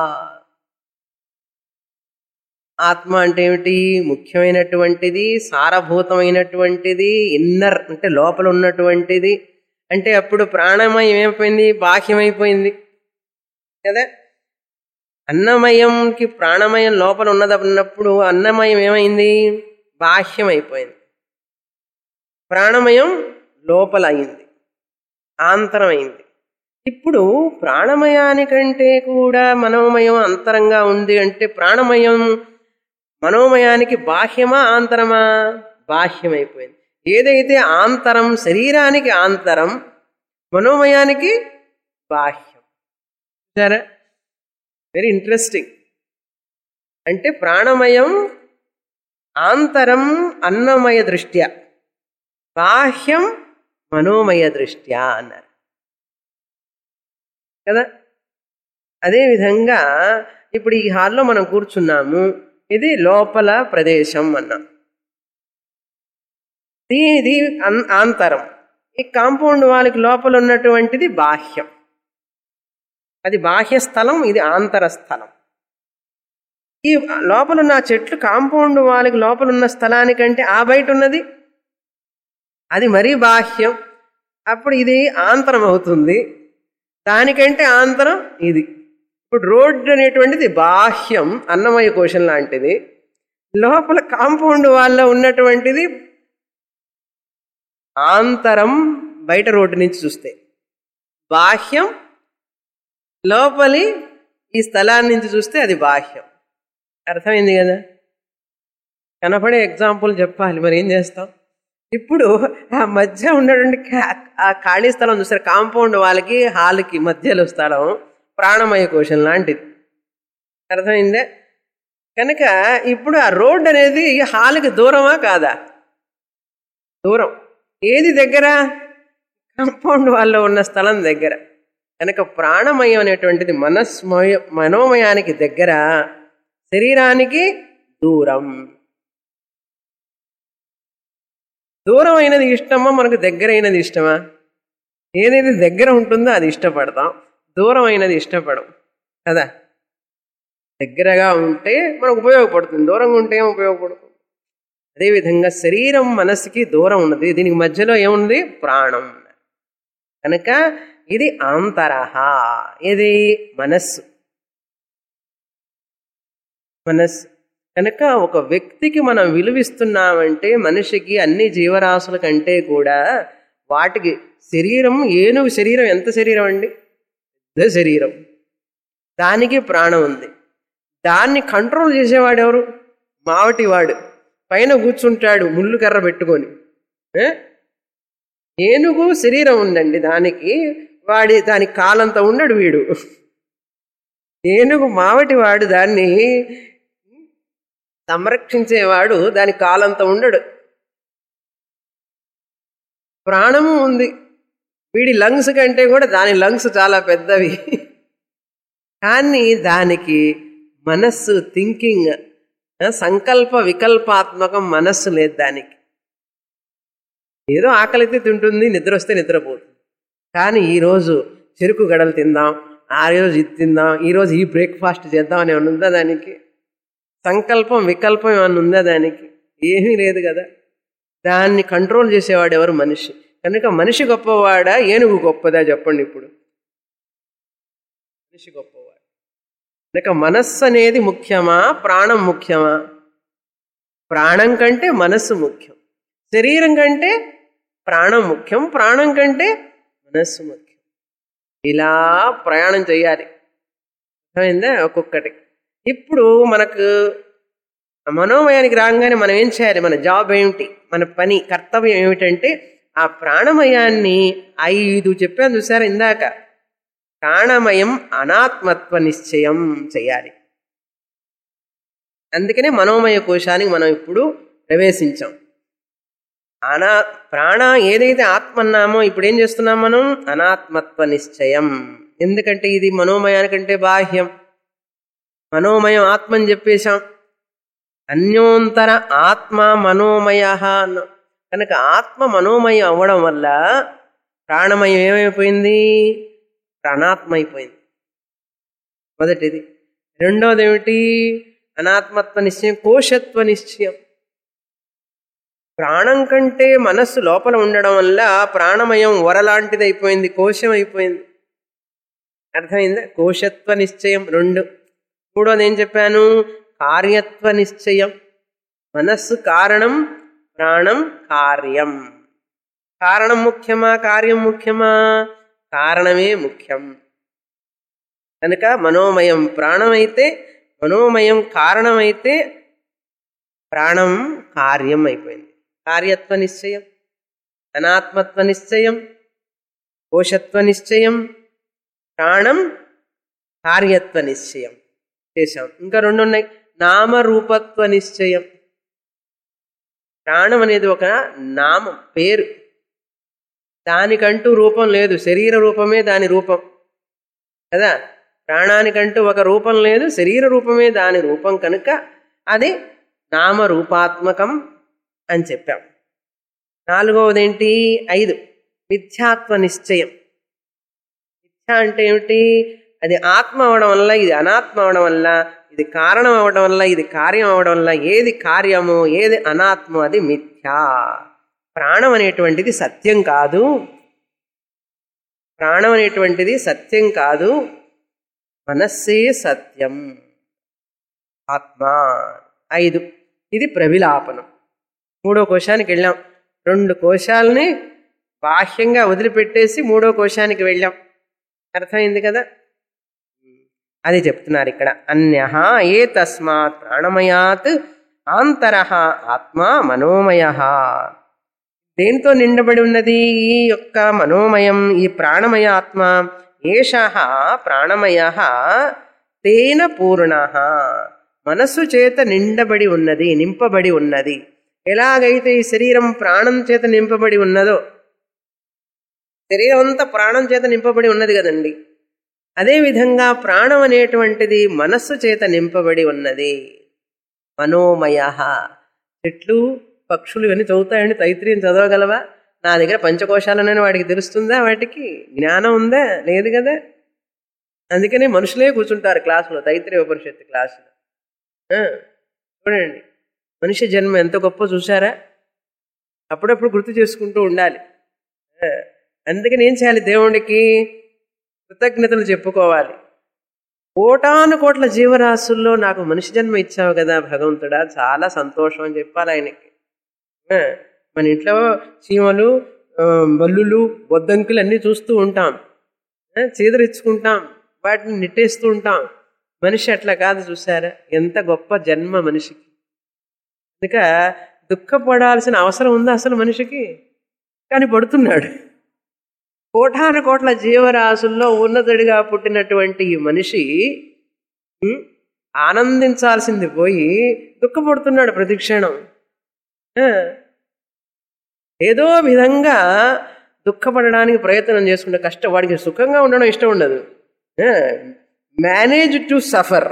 ఆత్మ అంటే ఏమిటి ముఖ్యమైనటువంటిది సారభూతమైనటువంటిది ఇన్నర్ అంటే లోపల ఉన్నటువంటిది అంటే అప్పుడు ప్రాణమయం ఏమైపోయింది బాహ్యమైపోయింది కదా అన్నమయంకి ప్రాణమయం లోపల ఉన్నదన్నప్పుడు అన్నమయం ఏమైంది బాహ్యమైపోయింది ప్రాణమయం లోపల అయింది ఆంతరమైంది ఇప్పుడు ప్రాణమయానికంటే కూడా మనోమయం అంతరంగా ఉంది అంటే ప్రాణమయం మనోమయానికి బాహ్యమా ఆంతరమా బాహ్యమైపోయింది ఏదైతే ఆంతరం శరీరానికి ఆంతరం మనోమయానికి బాహ్యం సరే వెరీ ఇంట్రెస్టింగ్ అంటే ప్రాణమయం ఆంతరం అన్నమయ దృష్ట్యా బాహ్యం మనోమయ దృష్ట్యా అన్నారు కదా అదేవిధంగా ఇప్పుడు ఈ హాల్లో మనం కూర్చున్నాము ఇది లోపల ప్రదేశం అన్నాం దీనిది అన్- ఆంతరం ఈ కాంపౌండ్ వాళ్ళకి లోపల ఉన్నటువంటిది బాహ్యం అది బాహ్య స్థలం ఇది ఆంతర స్థలం ఈ లోపల ఉన్న ఆ చెట్లు కాంపౌండ్ వాళ్ళకి లోపల ఉన్న స్థలానికంటే ఆ బయట ఉన్నది అది మరీ బాహ్యం అప్పుడు ఇది ఆంతరం అవుతుంది దానికంటే ఆంతరం ఇది ఇప్పుడు రోడ్డు అనేటువంటిది బాహ్యం అన్నమయ కోశం లాంటిది లోపల కాంపౌండ్ వాళ్ళ ఉన్నటువంటిది ఆంతరం బయట రోడ్డు నుంచి చూస్తే బాహ్యం లోపలి ఈ స్థలాన్ని నుంచి చూస్తే అది బాహ్యం అర్థమైంది కదా కనపడే ఎగ్జాంపుల్ చెప్పాలి మరి ఏం చేస్తాం ఇప్పుడు ఆ మధ్య ఉన్నటువంటి కా- ఆ ఖాళీ స్థలం చూస్తారు కాంపౌండ్ వాళ్ళకి హాల్కి మధ్యలో స్థలం ప్రాణమయ కోశం లాంటిది అర్థమైందే కనుక ఇప్పుడు ఆ రోడ్ అనేది ఈ హాల్కి దూరమా కాదా దూరం ఏది దగ్గర కాంపౌండ్ వాళ్ళలో ఉన్న స్థలం దగ్గర కనుక ప్రాణమయం అనేటువంటిది మనస్మయ మనోమయానికి దగ్గర శరీరానికి దూరం దూరమైనది ఇష్టమా మనకు దగ్గరైనది ఇష్టమా ఏదైతే దగ్గర ఉంటుందో అది ఇష్టపడతాం దూరమైనది ఇష్టపడం కదా దగ్గరగా ఉంటే మనకు ఉపయోగపడుతుంది దూరంగా ఉంటే ఏం ఉపయోగపడుతుంది అదేవిధంగా శరీరం మనసుకి దూరం ఉన్నది దీనికి మధ్యలో ఏముంది ప్రాణం కనుక ఇది ఆంతరహ ఇది మనస్సు మనస్సు కనుక ఒక వ్యక్తికి మనం విలువిస్తున్నామంటే మనిషికి అన్ని జీవరాశుల కంటే కూడా వాటికి శరీరం ఏనుగు శరీరం ఎంత శరీరం అండి పెద్ద శరీరం దానికి ప్రాణం ఉంది దాన్ని కంట్రోల్ చేసేవాడు ఎవరు మావటివాడు పైన కూర్చుంటాడు ముళ్ళు కర్ర పెట్టుకొని ఏ? ఏనుగు శరీరం ఉందండి దానికి వాడి దాని కాలంత ఉండడు వీడు ఏనుగు మావటి వాడు దాన్ని సంరక్షించేవాడు దాని కాలంత ఉండడు ప్రాణము ఉంది వీడి లంగ్స్ కంటే కూడా దాని లంగ్స్ చాలా పెద్దవి కానీ దానికి మనస్సు థింకింగ్ సంకల్ప వికల్పాత్మకం మనస్సు లేదు దానికి ఏదో ఆకలితే తింటుంది నిద్ర వస్తే నిద్రపోతుంది కానీ ఈరోజు చెరుకు గడలు తిందాం ఆ రోజు ఇది తిందాం ఈరోజు ఈ బ్రేక్ఫాస్ట్ చేద్దాం అని ఏమన్నా ఉందా దానికి సంకల్పం వికల్పం ఏమన్నా ఉందా దానికి ఏమీ లేదు కదా దాన్ని కంట్రోల్ చేసేవాడు ఎవరు మనిషి కనుక మనిషి గొప్పవాడా ఏనుగు గొప్పదా చెప్పండి ఇప్పుడు మనిషి గొప్పవాడు కనుక మనస్సు అనేది ముఖ్యమా ప్రాణం ముఖ్యమా ప్రాణం కంటే మనస్సు ముఖ్యం శరీరం కంటే ప్రాణం ముఖ్యం ప్రాణం కంటే మనస్సు ముఖ్యం ఇలా ప్రయాణం చేయాలి అర్థమైందా ఒక్కొక్కటి ఇప్పుడు మనకు మనోమయానికి రాగానే మనం ఏం చేయాలి మన జాబ్ ఏమిటి మన పని కర్తవ్యం ఏమిటంటే ఆ ప్రాణమయాన్ని ఐదు చెప్పాను చూసారా ఇందాక ప్రాణమయం అనాత్మత్వ నిశ్చయం చేయాలి అందుకనే మనోమయ కోశానికి మనం ఇప్పుడు ప్రవేశించాం అనా ప్రాణ ఏదైతే ఆత్మ అన్నామో ఇప్పుడు ఏం చేస్తున్నాం మనం అనాత్మత్వ నిశ్చయం ఎందుకంటే ఇది మనోమయానికంటే బాహ్యం మనోమయం ఆత్మ అని చెప్పేశాం అన్యోంతర ఆత్మ మనోమయ అన్నాం కనుక ఆత్మ మనోమయం అవ్వడం వల్ల ప్రాణమయం ఏమైపోయింది ప్రాణాత్మ అయిపోయింది మొదటిది రెండోది ఏమిటి అనాత్మత్వ నిశ్చయం కోశత్వ నిశ్చయం ప్రాణం కంటే మనస్సు లోపల ఉండడం వల్ల ప్రాణమయం వరలాంటిది అయిపోయింది కోశం అయిపోయింది అర్థమైందా కోశత్వ నిశ్చయం రెండు మూడోది ఏం చెప్పాను కార్యత్వ నిశ్చయం మనస్సు కారణం ప్రాణం కార్యం కారణం ముఖ్యమా కార్యం ముఖ్యమా కారణమే ముఖ్యం కనుక మనోమయం ప్రాణమైతే మనోమయం కారణమైతే ప్రాణం కార్యం అయిపోయింది కార్యత్వ నిశ్చయం అనాత్మత్వ నిశ్చయం కోశత్వ నిశ్చయం ప్రాణం కార్యత్వ నిశ్చయం చేశాం ఇంకా రెండు ఉన్నాయి నామరూపత్వ నిశ్చయం ప్రాణం అనేది ఒక నామం పేరు దానికంటూ రూపం లేదు శరీర రూపమే దాని రూపం కదా ప్రాణానికంటూ ఒక రూపం లేదు శరీర రూపమే దాని రూపం కనుక అది నామరూపాత్మకం అని చెప్పాం నాలుగవది ఏంటి ఐదు మిథ్యాత్వ నిశ్చయం మిథ్య అంటే ఏమిటి అది ఆత్మ అవడం వల్ల ఇది అనాత్మ అవడం వల్ల ఇది కారణం అవడం వల్ల ఇది కార్యం అవడం వల్ల ఏది కార్యము ఏది అనాత్మో అది మిథ్యా ప్రాణం అనేటువంటిది సత్యం కాదు ప్రాణం అనేటువంటిది సత్యం కాదు మనస్సే సత్యం ఆత్మ ఐదు ఇది ప్రవిలాపనం మూడో కోశానికి వెళ్ళాం రెండు కోశాలని బాహ్యంగా వదిలిపెట్టేసి మూడో కోశానికి వెళ్ళాం అర్థమైంది కదా అది చెప్తున్నారు ఇక్కడ అన్య ఏ తస్మాత్ ప్రాణమయాత్ ఆంతర ఆత్మ మనోమయ దేంతో నిండబడి ఉన్నది ఈ యొక్క మనోమయం ఈ ప్రాణమయ ఆత్మ ఏష ప్రాణమయ తేన పూర్ణ మనస్సు చేత నిండబడి ఉన్నది నింపబడి ఉన్నది ఎలాగైతే ఈ శరీరం ప్రాణం చేత నింపబడి ఉన్నదో శరీరం అంతా ప్రాణం చేత నింపబడి ఉన్నది కదండి అదేవిధంగా ప్రాణం అనేటువంటిది మనస్సు చేత నింపబడి ఉన్నది మనోమయ చెట్లు పక్షులు ఇవన్నీ చదువుతాయండి తైత్రీయం చదవగలవా నా దగ్గర పంచకోశాలనని వాడికి తెలుస్తుందా వాటికి జ్ఞానం ఉందా లేదు కదా అందుకనే మనుషులే కూర్చుంటారు క్లాసులో తైత్రీయ ఉపనిషత్తు క్లాసులో ఆ, చూడండి మనిషి జన్మ ఎంత గొప్ప చూసారా అప్పుడప్పుడు గుర్తు చేసుకుంటూ ఉండాలి ఆ, అందుకని ఏం చేయాలి దేవుడికి కృతజ్ఞతలు చెప్పుకోవాలి కోటాను కోట్ల జీవరాశుల్లో నాకు మనిషి జన్మ ఇచ్చావు కదా భగవంతుడా చాలా సంతోషం అని చెప్పాలి ఆయనకి ఆ, మన ఇంట్లో చీమలు ఆ, బల్లులు బొద్దంకులు అన్నీ చూస్తూ ఉంటాం ఆ, చీదరించుకుంటాం వాటిని నెట్టేస్తూ ఉంటాం మనిషి అట్లా కాదు చూసారా ఎంత గొప్ప జన్మ మనిషికి ఇక దుఃఖపడాల్సిన అవసరం ఉందా అసలు మనిషికి కానీ పడుతున్నాడు కోటాను కోట్ల జీవరాశుల్లో ఉన్నతుడిగా పుట్టినటువంటి ఈ మనిషి ఉం, ఆనందించాల్సింది పోయి దుఃఖపడుతున్నాడు ప్రతిక్షణం ఆ, ఏదో విధంగా దుఃఖపడడానికి ప్రయత్నం చేసుకుంటే కష్టం వాడికి సుఖంగా ఉండడం ఇష్టం ఉండదు మేనేజ్ టు సఫర్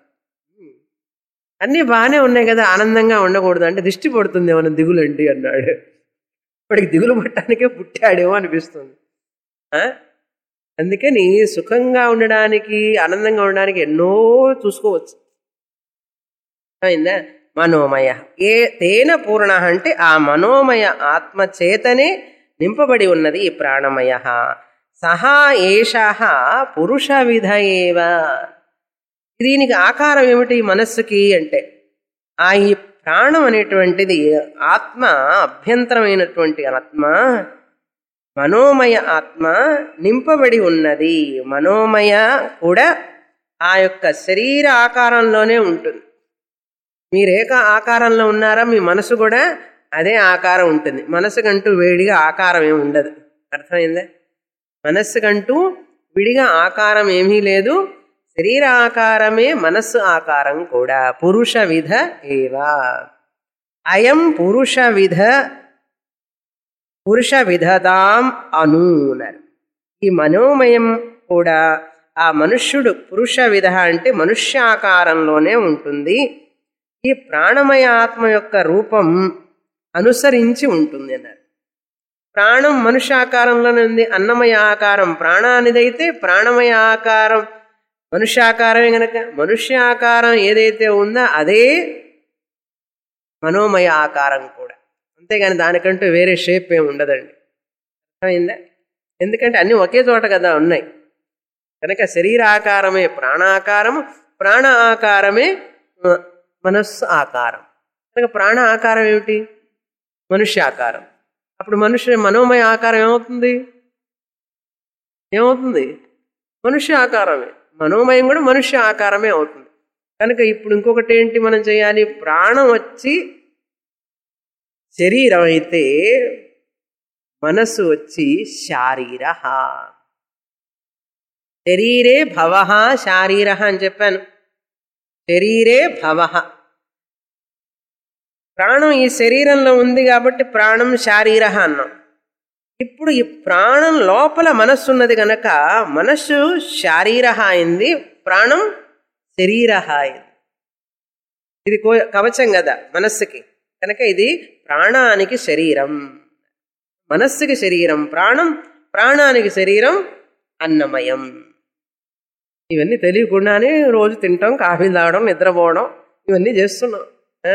అన్నీ బాగానే ఉన్నాయి కదా ఆనందంగా ఉండకూడదు అంటే దిష్టి పడుతుంది ఏమైనా దిగులండి అన్నాడు వాడికి దిగులు పట్టడానికే పుట్టాడేమో అనిపిస్తుంది ఆ? అందుకని సుఖంగా ఉండడానికి ఆనందంగా ఉండడానికి ఎన్నో చూసుకోవచ్చు అయిందా మనోమయ ఏ తేన పూర్ణ అంటే ఆ మనోమయ ఆత్మ చేతనే నింపబడి ఉన్నది ఈ ప్రాణమయ సహా ఏష పురుష విధ ఏవ దీనికి ఆకారం ఏమిటి ఈ మనస్సుకి అంటే ఆ ఈ ప్రాణం అనేటువంటిది ఆత్మ అభ్యంతరమైనటువంటి ఆత్మ మనోమయ ఆత్మ నింపబడి ఉన్నది మనోమయ కూడా ఆ యొక్క శరీర ఆకారంలోనే ఉంటుంది మీరేక ఆకారంలో ఉన్నారా మీ మనసు కూడా అదే ఆకారం ఉంటుంది మనసుకంటూ వేడిగా ఆకారం ఏమి ఉండదు అర్థమైందా మనస్సుకంటూ విడిగా ఆకారం ఏమీ లేదు శరీర ఆకారమే మనస్సు ఆకారం కూడా పురుష విధ ఏవా అయం పురుష విధ పురుష విధతాం అనూనర్ ఈ మనోమయం కూడా ఆ మనుష్యుడు పురుష విధ అంటే మనుష్యాకారంలోనే ఉంటుంది ఈ ప్రాణమయ ఆత్మ యొక్క రూపం అనుసరించి ఉంటుంది అన్నారు ప్రాణం మనుష్యాకారంలోనే ఉంది అన్నమయ ఆకారం ప్రాణానిదైతే ప్రాణమయ ఆకారం మనుష్యాకారమే గనక మనుష్యాకారం ఏదైతే ఉందో అదే మనోమయ ఆకారం కూడా అంతేగాని దానికంటూ వేరే షేప్ ఏమి ఉండదండి అర్థమైందా ఎందుకంటే అన్నీ ఒకే చోట కదా ఉన్నాయి కనుక శరీరాకారమే ప్రాణాకారము ప్రాణ ఆకారమే మ- మనస్సు ఆకారం కనుక ప్రాణ ఆకారం ఏమిటి మనుష్యాకారం అప్పుడు మనుష్య మనోమయ ఆకారం ఏమవుతుంది ఏమవుతుంది మనుష్య ఆకారమే మనోమయం కూడా మనుష్య ఆకారమే అవుతుంది కనుక ఇప్పుడు ఇంకొకటి ఏంటి మనం చేయాలి ప్రాణం వచ్చి శరీరం అయితే మనస్సు వచ్చి శారీర శరీరే భవ శారీర అని చెప్పాను శరీరే భవ ప్రాణం ఈ శరీరంలో ఉంది కాబట్టి ప్రాణం శారీర అన్నాం ఇప్పుడు ఈ ప్రాణం లోపల మనస్సు ఉన్నది కనుక మనస్సు శారీర అయింది ప్రాణం శరీర అయింది ఇది కో- కవచం కదా మనస్సుకి కనుక ఇది ప్రాణానికి శరీరం మనస్సుకి శరీరం ప్రాణం ప్రాణానికి శరీరం అన్నమయం ఇవన్నీ తెలియకుండానే రోజు తింటాం కాఫీలు తాగడం నిద్రపోవడం ఇవన్నీ చేస్తున్నాం ఆ.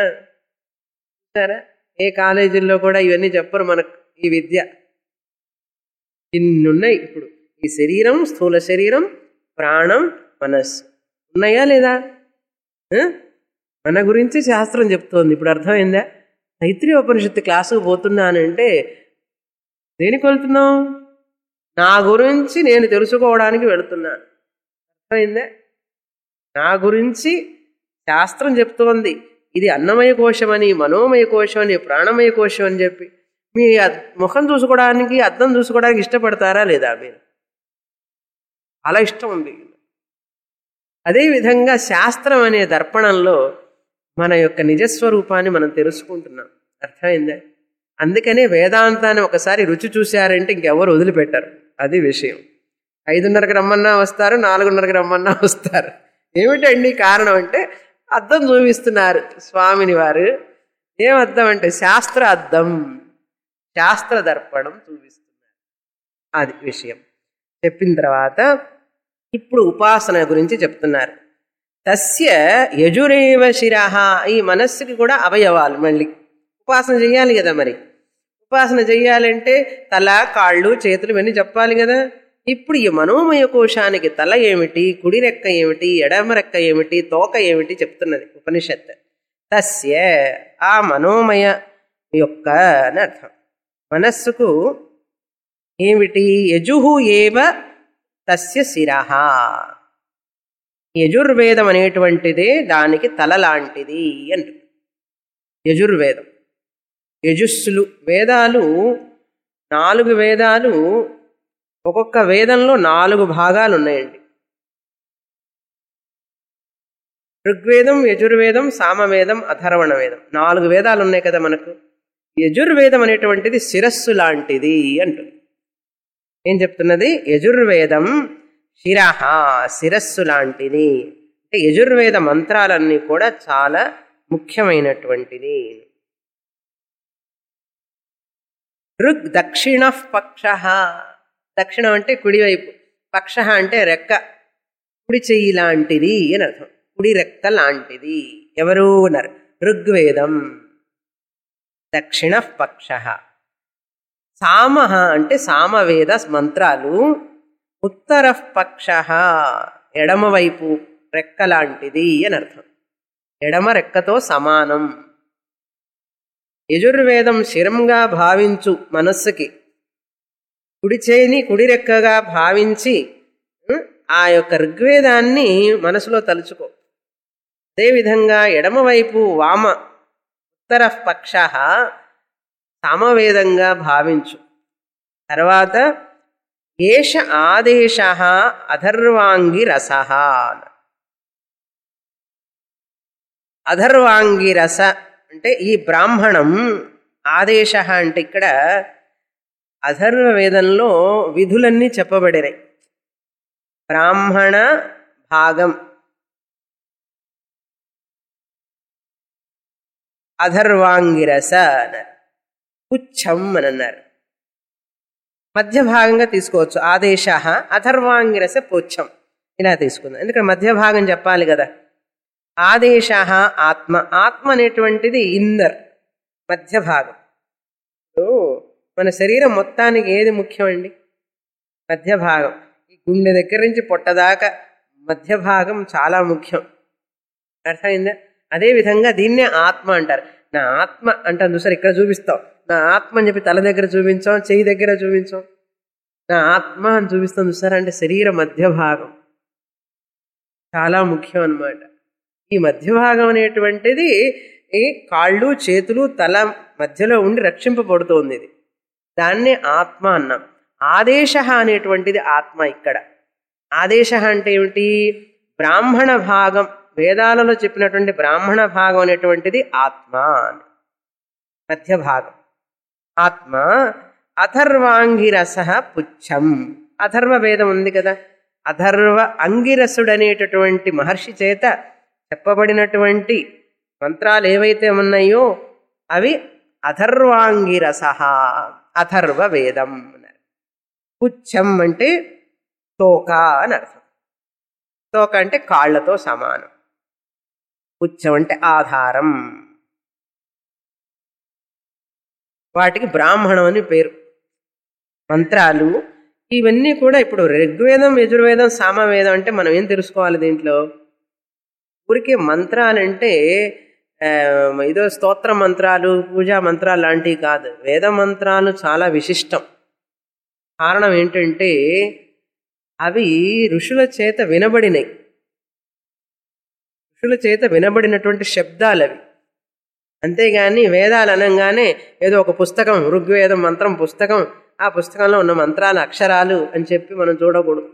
సరే ఏ కాలేజీల్లో కూడా ఇవన్నీ చెప్పరు మనకు ఈ విద్య ఇన్ని ఉన్నాయి ఇప్పుడు ఈ శరీరం స్థూల శరీరం ప్రాణం మనస్సు ఉన్నాయా లేదా ఆ? మన గురించి శాస్త్రం చెప్తోంది ఇప్పుడు అర్థమైందా తైత్రి ఉపనిషత్తు క్లాసుకు పోతున్నానంటే దేనికి వెళ్తున్నావు నా గురించి నేను తెలుసుకోవడానికి వెళుతున్నాను అర్థమైందా నా గురించి శాస్త్రం చెప్తోంది ఇది అన్నమయ కోశమని మనోమయ కోశమని ప్రాణమయ కోశం అని చెప్పి మీ అద్- ముఖం చూసుకోవడానికి అద్దం చూసుకోవడానికి ఇష్టపడతారా లేదా మీరు అలా ఇష్టం ఉంది అదేవిధంగా శాస్త్రం అనే దర్పణంలో మన యొక్క నిజస్వరూపాన్ని మనం తెలుసుకుంటున్నాం అర్థమైందా అందుకనే వేదాంతాన్ని ఒకసారి రుచి చూశారంటే ఇంకెవరు వదిలిపెట్టారు అది విషయం ఐదున్నరకు రమ్మన్నా వస్తారు నాలుగున్నరకు రమ్మన్నా వస్తారు ఏమిటండి కారణం అంటే అద్దం చూపిస్తున్నారు స్వామిని వారు ఏం అద్దం అంటే శాస్త్ర అద్దం శాస్త్ర దర్పణం చూపిస్తున్నారు అది విషయం చెప్పిన తర్వాత ఇప్పుడు ఉపాసన గురించి చెప్తున్నారు తస్య యజురేవ శిరహ ఈ మనస్సుకి కూడా అవయవాలు మళ్ళీ ఉపాసన చెయ్యాలి కదా మరి ఉపాసన చెయ్యాలంటే తల కాళ్ళు చేతులు ఇవన్నీ చెప్పాలి కదా ఇప్పుడు ఈ మనోమయ కోశానికి తల ఏమిటి కుడి రెక్క ఏమిటి ఎడమ రెక్క ఏమిటి తోక ఏమిటి చెప్తున్నది ఉపనిషత్ తస్య ఆ మనోమయ యొక్క అని అర్థం మనస్సుకు ఏమిటి యజుహు ఏవ తస్య శిరహ యజుర్వేదం అనేటువంటిదే దానికి తల లాంటిది అంటుంది యజుర్వేదం యజుస్సులు వేదాలు నాలుగు వేదాలు ఒక్కొక్క వేదంలో నాలుగు భాగాలు ఉన్నాయండి ఋగ్వేదం యజుర్వేదం సామవేదం అథర్వణ వేదం నాలుగు వేదాలు ఉన్నాయి కదా మనకు యజుర్వేదం అనేటువంటిది శిరస్సు లాంటిది అంటుంది ఏం చెప్తున్నది యజుర్వేదం శిరహ శిరస్సు లాంటిది అంటే యజుర్వేద మంత్రాలన్నీ కూడా చాలా ముఖ్యమైనటువంటిది ఋగ్ దక్షిణ పక్ష దక్షిణం అంటే కుడివైపు పక్ష అంటే రెక్క కుడి చెయ్యి లాంటిది అని అర్థం కుడి రెక్క లాంటిది ఎవరు అన్నారు ఋగ్వేదం దక్షిణ పక్ష సామ అంటే సామవేద మంత్రాలు ఉత్తర పక్ష ఎడమవైపు రెక్క లాంటిది అని అర్థం ఎడమ రెక్కతో సమానం యజుర్వేదం శిరంగా భావించు మనస్సుకి కుడి చేయిని కుడి రెక్కగా భావించి ఉం, ఆ యొక్క ఋగ్వేదాన్ని మనసులో తలుచుకో అదేవిధంగా ఎడమవైపు వామ ఉత్తర పక్ష సామవేదంగా భావించు తర్వాత ఏష ఆదేశ అధర్వాంగి రస అధర్వాంగి రస అంటే ఈ బ్రాహ్మణం ఆదేశ అంటే ఇక్కడ అధర్వ వేదంలో విధులన్నీ చెప్పబడినాయి బ్రాహ్మణ భాగం అధర్వాంగిరస అన్నారు పుచ్చం అని అన్నారు మధ్య భాగంగా తీసుకోవచ్చు ఆదేశ అథర్వాంగిరస పుచ్చం ఇలా తీసుకుందాం ఎందుకంటే మధ్య భాగం చెప్పాలి కదా ఆదేశ ఆత్మ ఆత్మ అనేటువంటిది ఇన్నర్ మధ్య భాగం ఇప్పుడు మన శరీరం మొత్తానికి ఏది ముఖ్యమండి మధ్య భాగం ఈ గుండె దగ్గర నుంచి పొట్టదాకా మధ్య భాగం చాలా ముఖ్యం అర్థమైందా అదేవిధంగా దీన్నే ఆత్మ అంటారు నా ఆత్మ అంటాను చూసారు ఇక్కడ చూపిస్తాం నా ఆత్మ అని చెప్పి తల దగ్గర చూపించాం చెయ్యి దగ్గర చూపించాం నా ఆత్మ అని చూపిస్తాం చూసారా అంటే శరీర మధ్య భాగం చాలా ముఖ్యం అన్నమాట ఈ మధ్య భాగం అనేటువంటిది ఈ కాళ్ళు చేతులు తల మధ్యలో ఉండి రక్షింపబడుతోంది ఇది దాన్నే ఆత్మ అన్నాం ఆదేశ అనేటువంటిది ఆత్మ ఇక్కడ ఆదేశ అంటే ఏమిటి బ్రాహ్మణ భాగం వేదాలలో చెప్పినటువంటి బ్రాహ్మణ భాగం అనేటువంటిది ఆత్మ అని మధ్య భాగం ఆత్మ అథర్వాంగిరస పుచ్చం అథర్వ వేదం ఉంది కదా అథర్వ అంగిరసుడనేటటువంటి మహర్షి చేత చెప్పబడినటువంటి మంత్రాలు ఏవైతే ఉన్నాయో అవి అథర్వాంగిరస అథర్వ వేదం అన్నారు పుచ్చం అంటే తోక అని అర్థం తోక అంటే కాళ్లతో సమానం పుచ్చం అంటే ఆధారం వాటికి బ్రాహ్మణం అని పేరు మంత్రాలు ఇవన్నీ కూడా ఇప్పుడు ఋగ్వేదం యజుర్వేదం సామవేదం అంటే మనం ఏం తెలుసుకోవాలి దీంట్లో ఊరికే మంత్రాలంటే ఆ, ఏదో స్తోత్ర మంత్రాలు పూజా మంత్రాలు లాంటివి కాదు వేద మంత్రాలు చాలా విశిష్టం కారణం ఏంటంటే అవి ఋషుల చేత వినబడినాయి ఋషుల చేత వినబడినటువంటి శబ్దాలు అవి అంతేగాని వేదాలు అనగానే ఏదో ఒక పుస్తకం ఋగ్వేదం మంత్రం పుస్తకం ఆ పుస్తకంలో ఉన్న మంత్రాల అక్షరాలు అని చెప్పి మనం చూడకూడదు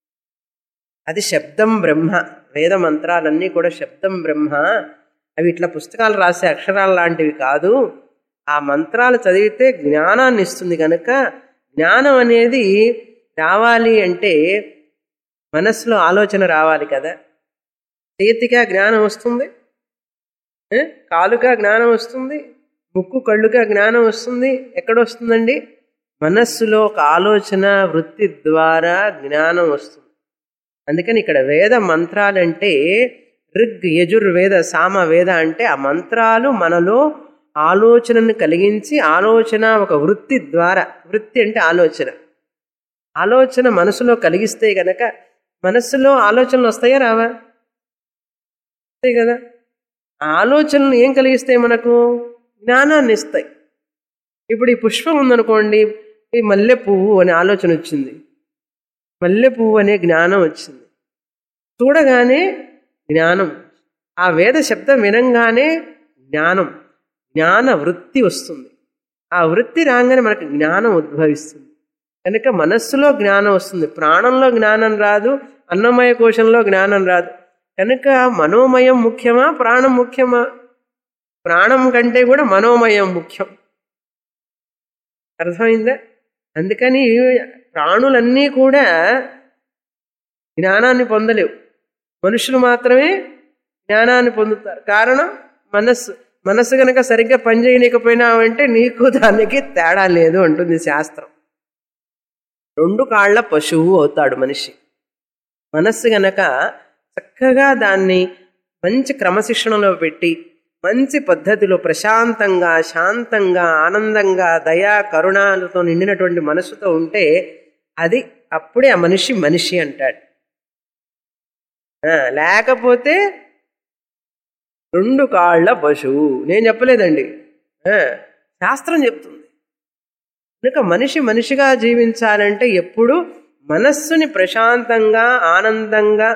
అది శబ్దం బ్రహ్మ వేద మంత్రాలన్నీ కూడా శబ్దం బ్రహ్మ అవి ఇట్లా పుస్తకాలు రాసే అక్షరాలు లాంటివి కాదు ఆ మంత్రాలు చదివితే జ్ఞానాన్ని ఇస్తుంది కనుక జ్ఞానం అనేది రావాలి అంటే మనసులో ఆలోచన రావాలి కదా చేతిగా జ్ఞానం వస్తుంది ఏ? కాలుగా జ్ఞానం వస్తుంది ముక్కు కళ్ళుగా జ్ఞానం వస్తుంది ఎక్కడ వస్తుందండి మనస్సులో ఒక ఆలోచన వృత్తి ద్వారా జ్ఞానం వస్తుంది అందుకని ఇక్కడ వేద మంత్రాలంటే ఋగ్ యజుర్వేద సామ వేద అంటే ఆ మంత్రాలు మనలో ఆలోచనను కలిగించి ఆలోచన ఒక వృత్తి ద్వారా వృత్తి అంటే ఆలోచన ఆలోచన మనసులో కలిగిస్తే గనక మనస్సులో ఆలోచనలు వస్తాయా రావా వస్తాయి కదా ఆ ఆలోచనలు ఏం కలిగిస్తాయి మనకు జ్ఞానాన్ని ఇస్తాయి ఇప్పుడు ఈ పుష్పం ఉందనుకోండి ఈ మల్లె పువ్వు అనే ఆలోచన వచ్చింది మల్లె పువ్వు అనే జ్ఞానం వచ్చింది చూడగానే జ్ఞానం ఆ వేద శబ్దం వినంగానే జ్ఞానం జ్ఞాన వృత్తి వస్తుంది ఆ వృత్తి రాగానే మనకు జ్ఞానం ఉద్భవిస్తుంది కనుక మనస్సులో జ్ఞానం వస్తుంది ప్రాణంలో జ్ఞానం రాదు అన్నమయ కోశంలో జ్ఞానం రాదు కనుక మనోమయం ముఖ్యమా ప్రాణం ముఖ్యమా ప్రాణం కంటే కూడా మనోమయం ముఖ్యం అర్థమైందా అందుకని ప్రాణులన్నీ కూడా జ్ఞానాన్ని పొందలేవు మనుషులు మాత్రమే జ్ఞానాన్ని పొందుతారు కారణం మనస్సు మనస్సు కనుక సరిగ్గా పనిచేయలేకపోయినావంటే నీకు దానికి తేడా లేదు అంటుంది శాస్త్రం రెండు కాళ్ళ పశువు అవుతాడు మనిషి మనస్సు గనక చక్కగా దాన్ని మంచి క్రమశిక్షణలో పెట్టి మంచి పద్ధతిలో ప్రశాంతంగా శాంతంగా ఆనందంగా దయా కరుణాలతో నిండినటువంటి మనసుతో ఉంటే అది అప్పుడే ఆ మనిషి మనిషి అంటాడు ఆ, లేకపోతే రెండు కాళ్ళ పశువు నేను చెప్పలేదండి ఆ, శాస్త్రం చెప్తుంది కనుక మనిషి మనిషిగా జీవించాలంటే ఎప్పుడు మనస్సుని ప్రశాంతంగా ఆనందంగా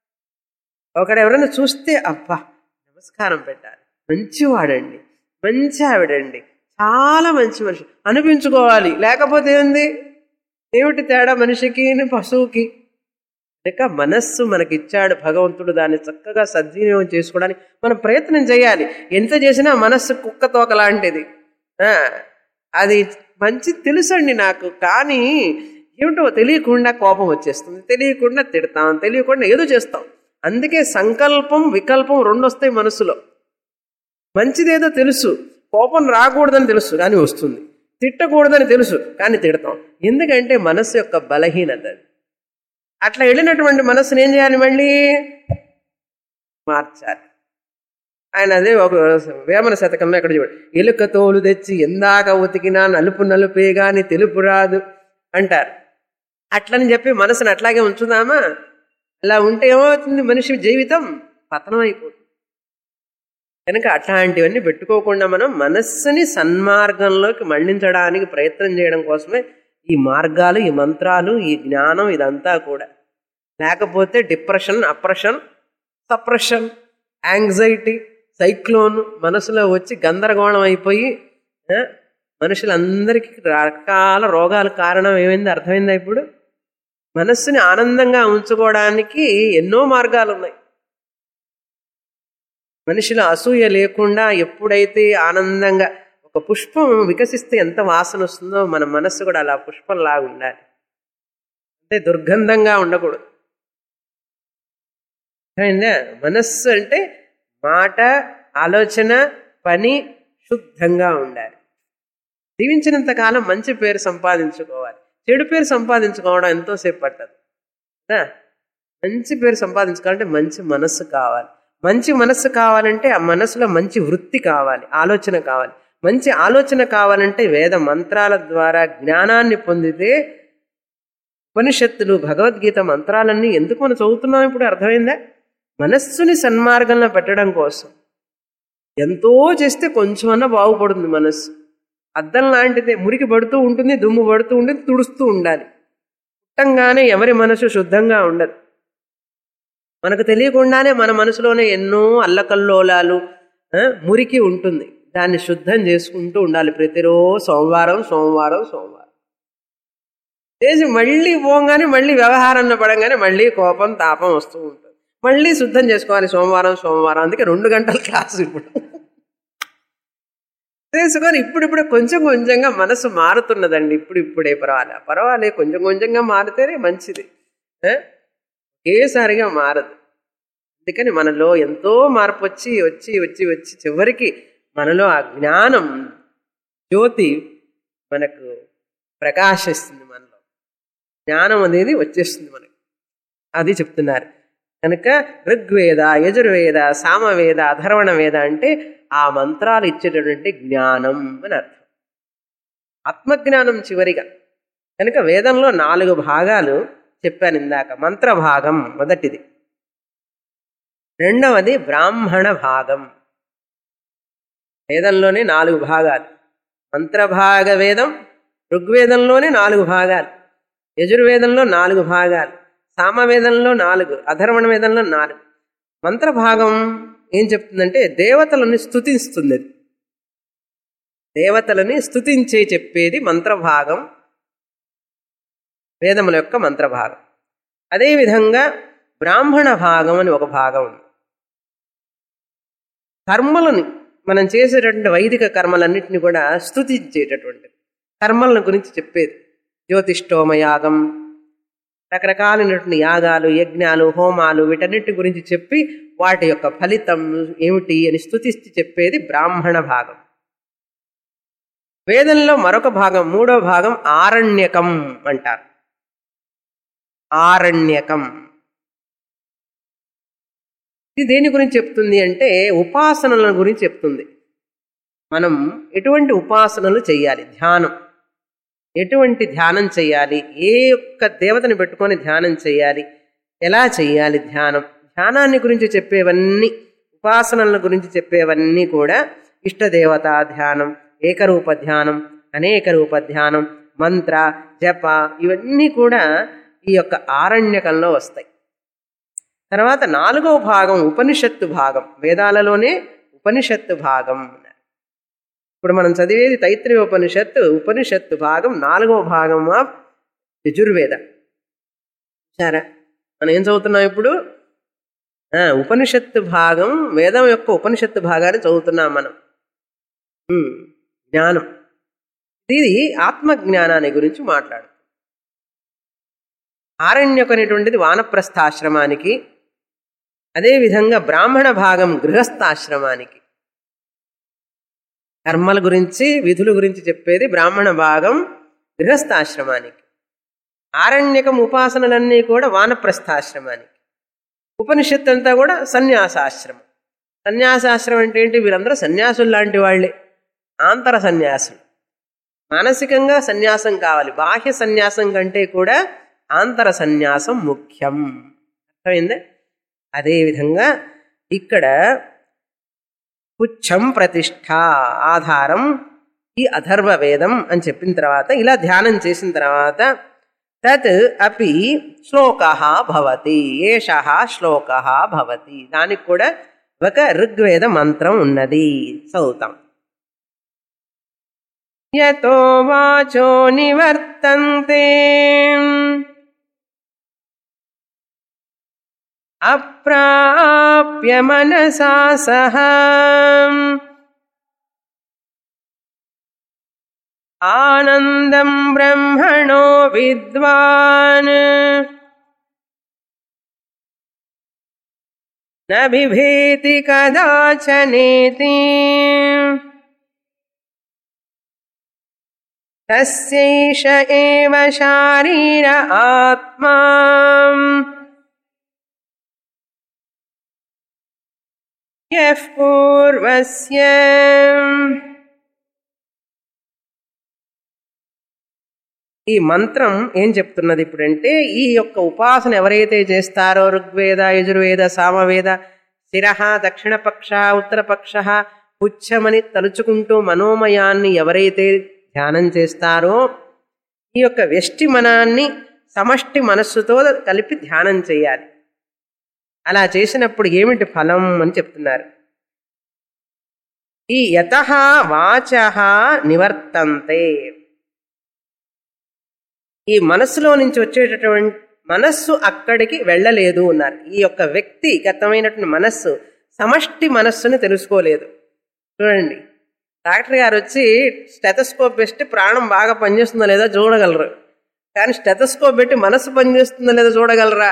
ఒకడు ఎవరైనా చూస్తే అబ్బా నమస్కారం పెట్టాలి మంచివాడండి మంచి ఆవిడండి చాలా మంచి మనిషి అనిపించుకోవాలి లేకపోతే ఏంది ఏమిటి తేడా మనిషికి పశువుకి కనుక మనస్సు మనకిచ్చాడు భగవంతుడు దాన్ని చక్కగా సద్వినియోగం చేసుకోవడానికి మనం ప్రయత్నం చేయాలి ఎంత చేసినా మనస్సు కుక్క తోక లాంటిది ఆ, అది మంచి తెలుసండి నాకు కానీ ఏమిటో తెలియకుండా కోపం వచ్చేస్తుంది తెలియకుండా తిడతాం తెలియకుండా ఏదో చేస్తాం అందుకే సంకల్పం వికల్పం రెండు వస్తాయి మనసులో మంచిదేదో తెలుసు కోపం రాకూడదని తెలుసు కానీ వస్తుంది తిట్టకూడదని తెలుసు కానీ తిడతాం ఎందుకంటే మనస్సు యొక్క బలహీనత అది అట్లా వెళ్ళినటువంటి మనస్సుని ఏం చేయాలి మళ్ళీ మార్చాలి ఆయన అదే ఒక వేమన శతకంలో ఎక్కడ చూడు ఎలుక తోలు తెచ్చి ఎందాక ఉతికినా నలుపు నలుపే గాని తెలుపు రాదు అంటారు అట్లని చెప్పి మనసుని అట్లాగే ఉంచుదామా అలా ఉంటే ఏమవుతుంది మనిషి జీవితం పతనం అయిపోతుంది కనుక అట్లాంటివన్నీ పెట్టుకోకుండా మనం మనస్సుని సన్మార్గంలోకి మళ్లించడానికి ప్రయత్నం చేయడం కోసమే ఈ మార్గాలు ఈ మంత్రాలు ఈ జ్ఞానం ఇదంతా కూడా లేకపోతే depression oppression suppression anxiety cyclone మనసులో వచ్చి గందరగోళం అయిపోయి ఆ, మనుషులందరికీ రకాల రోగాల కారణం ఏమైంది అర్థమైందా ఇప్పుడు మనస్సుని ఆనందంగా ఉంచుకోవడానికి ఎన్నో మార్గాలు ఉన్నాయి మనిషిలో అసూయ లేకుండా ఎప్పుడైతే ఆనందంగా ఒక పుష్పం వికసిస్తే ఎంత వాసన వస్తుందో మన మనస్సు కూడా అలా పుష్పంలాగా ఉండాలి అంటే దుర్గంధంగా ఉండకూడదు అర్థమైందా మనస్సు అంటే మాట ఆలోచన పని శుద్ధంగా ఉండాలి జీవించినంత కాలం మంచి పేరు సంపాదించుకోవాలి చెడు పేరు సంపాదించుకోవడం ఎంతోసేపు పట్టదు కదా? మంచి పేరు సంపాదించుకోవాలంటే మంచి మనస్సు కావాలి మంచి మనస్సు కావాలంటే ఆ మనసులో మంచి వృత్తి కావాలి ఆలోచన కావాలి మంచి ఆలోచన కావాలంటే వేద మంత్రాల ద్వారా జ్ఞానాన్ని పొందితే ఉపనిషత్తులు భగవద్గీత మంత్రాలన్నీ ఎందుకు మనం చదువుతున్నాం ఇప్పుడు అర్థమైందా మనస్సుని సన్మార్గంలో పెట్టడం కోసం ఎంతో చేస్తే కొంచెమన్నా బాగుపడుతుంది మనస్సు అద్దం లాంటిదే మురికి పడుతూ ఉంటుంది దుమ్ము పడుతూ ఉంటుంది తుడుస్తూ ఉండాలి పుట్టంగానే ఎవరి మనసు శుద్ధంగా ఉండదు మనకు తెలియకుండానే మన మనసులోనే ఎన్నో అల్లకల్లోలాలు ఆ, మురికి ఉంటుంది దాన్ని శుద్ధం చేసుకుంటూ ఉండాలి ప్రతిరోజు సోమవారం సోమవారం సోమవారం చేసి మళ్ళీ పోగానే మళ్ళీ వ్యవహారంలో పడంగానే మళ్ళీ కోపం తాపం వస్తూ ఉంటుంది మళ్ళీ శుద్ధం చేసుకోవాలి సోమవారం సోమవారం అందుకే రెండు గంటల క్లాసు ఇప్పుడు చేసుకొని ఇప్పుడిప్పుడు కొంచెం కొంచెంగా మనసు మారుతున్నదండి ఇప్పుడు ఇప్పుడే పర్వాలే పర్వాలే కొంచెం కొంచెంగా మారితేనే మంచిది ఆ? ఒకేసారిగా మారదు అందుకని మనలో ఎంతో మార్పు వచ్చి వచ్చి వచ్చి వచ్చి చివరికి మనలో ఆ జ్ఞానం జ్యోతి మనకు ప్రకాశిస్తుంది మనలో జ్ఞానం అనేది వచ్చేస్తుంది మనకు అది చెప్తున్నారు కనుక ఋగ్వేద యజుర్వేద సామవేద అధర్వణ వేద అంటే ఆ మంత్రాలు ఇచ్చేటటువంటి జ్ఞానం అని అర్థం ఆత్మజ్ఞానం చివరిగా కనుక వేదంలో నాలుగు భాగాలు చెప్పాను ఇందాక మంత్ర భాగం మొదటిది రెండవది బ్రాహ్మణ భాగం వేదంలోనే నాలుగు భాగాలు మంత్రభాగ వేదం ఋగ్వేదంలోనే నాలుగు భాగాలు యజుర్వేదంలో నాలుగు భాగాలు సామవేదంలో నాలుగు అధర్వణ వేదంలో నాలుగు మంత్రభాగం ఏం చెప్తుందంటే దేవతలని స్తుతిస్తుంది అది దేవతలని స్తుతించే చెప్పేది మంత్రభాగం వేదముల యొక్క మంత్రభాగం అదేవిధంగా బ్రాహ్మణ భాగం అని ఒక భాగం ఉంది కర్మలని మనం చేసేటటువంటి వైదిక కర్మలన్నింటినీ కూడా స్తుతించేటటువంటి కర్మలను గురించి చెప్పేది జ్యోతిష్టోమ యాగం రకరకాలైనటువంటి యాగాలు యజ్ఞాలు హోమాలు వీటన్నిటి గురించి చెప్పి వాటి యొక్క ఫలితం ఏమిటి అని స్తుతిస్తూ చెప్పేది బ్రాహ్మణ భాగం వేదంలో మరొక భాగం మూడో భాగం ఆరణ్యకం అంటారు ఆరణ్యకం ఇది దేని గురించి చెప్తుంది అంటే ఉపాసనల గురించి చెప్తుంది మనం ఎటువంటి ఉపాసనలు చేయాలి ధ్యానం ఎటువంటి ధ్యానం చేయాలి ఏ యొక్క దేవతని పెట్టుకొని ధ్యానం చేయాలి ఎలా చేయాలి ధ్యానం ధ్యానాన్ని గురించి చెప్పేవన్నీ ఉపాసనల గురించి చెప్పేవన్నీ కూడా ఇష్టదేవత ధ్యానం ఏకరూప ధ్యానం అనేక రూప ధ్యానం మంత్ర జప ఇవన్నీ కూడా ఈ యొక్క ఆరణ్యకంలో వస్తాయి తర్వాత నాలుగవ భాగం ఉపనిషత్తు భాగం వేదాలలోనే ఉపనిషత్తు భాగం ఇప్పుడు మనం చదివేది తైత్రీయ ఉపనిషత్తు ఉపనిషత్తు భాగం నాలుగవ భాగం ఆఫ్ యజుర్వేద సరే మనం ఏం చదువుతున్నాం ఇప్పుడు ఆ, ఉపనిషత్తు భాగం వేదం యొక్క ఉపనిషత్తు భాగాన్ని చదువుతున్నాం మనం ఉమ్, జ్ఞానం ఇది ఆత్మజ్ఞానాన్ని గురించి మాట్లాడు ఆరణ్యకు అనేటువంటిది వానప్రస్థాశ్రమానికి అదేవిధంగా బ్రాహ్మణ భాగం గృహస్థాశ్రమానికి కర్మల గురించి విధుల గురించి చెప్పేది బ్రాహ్మణ భాగం గృహస్థాశ్రమానికి ఆరణ్యకం ఉపాసనలన్నీ కూడా వానప్రస్థాశ్రమానికి ఉపనిషత్తు అంతా కూడా సన్యాసాశ్రమం సన్యాసాశ్రమం అంటే ఏంటి వీరందరూ సన్యాసులు లాంటి వాళ్ళే ఆంతర సన్యాసులు మానసికంగా సన్యాసం కావాలి బాహ్య సన్యాసం కంటే కూడా ఆంతర సన్యాసం ముఖ్యం అర్థమైందా అదేవిధంగా ఇక్కడ పుచ్చం ప్రతిష్ట ఆధారం ఈ అథర్వ వేదం అని చెప్పిన తర్వాత ఇలా ధ్యానం చేసిన తర్వాత తత్ అపి శ్లోక భవతి ఏష శ్లోక భవతి దానికి కూడా ఒక ఋగ్వేద మంత్రం ఉన్నది చదువుతాం యతో వాచో నివర్తంతే అప్రాప్య మనసా సహ ఆనందం బ్రహ్మణో విద్వాన్ న బిభేతి కదాచనేతి తస్యైష ఏవ శారీర ఆత్మా యః పూర్వస్య ఈ మంత్రం ఏం చెప్తున్నది ఇప్పుడంటే ఈ యొక్క ఉపాసన ఎవరైతే చేస్తారో ఋగ్వేద యజుర్వేద సామవేద శిరహ దక్షిణపక్ష ఉత్తరపక్ష పుచ్చమని తలుచుకుంటూ మనోమయాన్ని ఎవరైతే ధ్యానం చేస్తారో ఈ యొక్క వ్యష్టి మనాన్ని సమష్టి మనస్సుతో కలిపి ధ్యానం చేయాలి అలా చేసినప్పుడు ఏమిటి ఫలం అని చెప్తున్నారు ఈ యత వాచ నివర్తంతే ఈ మనస్సులో నుంచి వచ్చేటటువంటి మనస్సు అక్కడికి వెళ్ళలేదు అన్నారు ఈ యొక్క వ్యక్తిగతమైనటువంటి మనస్సు సమష్టి మనస్సుని తెలుసుకోలేదు చూడండి డాక్టర్ గారు వచ్చి స్టెథస్కోప్ పెట్టి ప్రాణం బాగా పనిచేస్తుందో లేదో చూడగలరు కానీ స్టెథస్కోప్ పెట్టి మనస్సు పనిచేస్తుందో లేదో చూడగలరా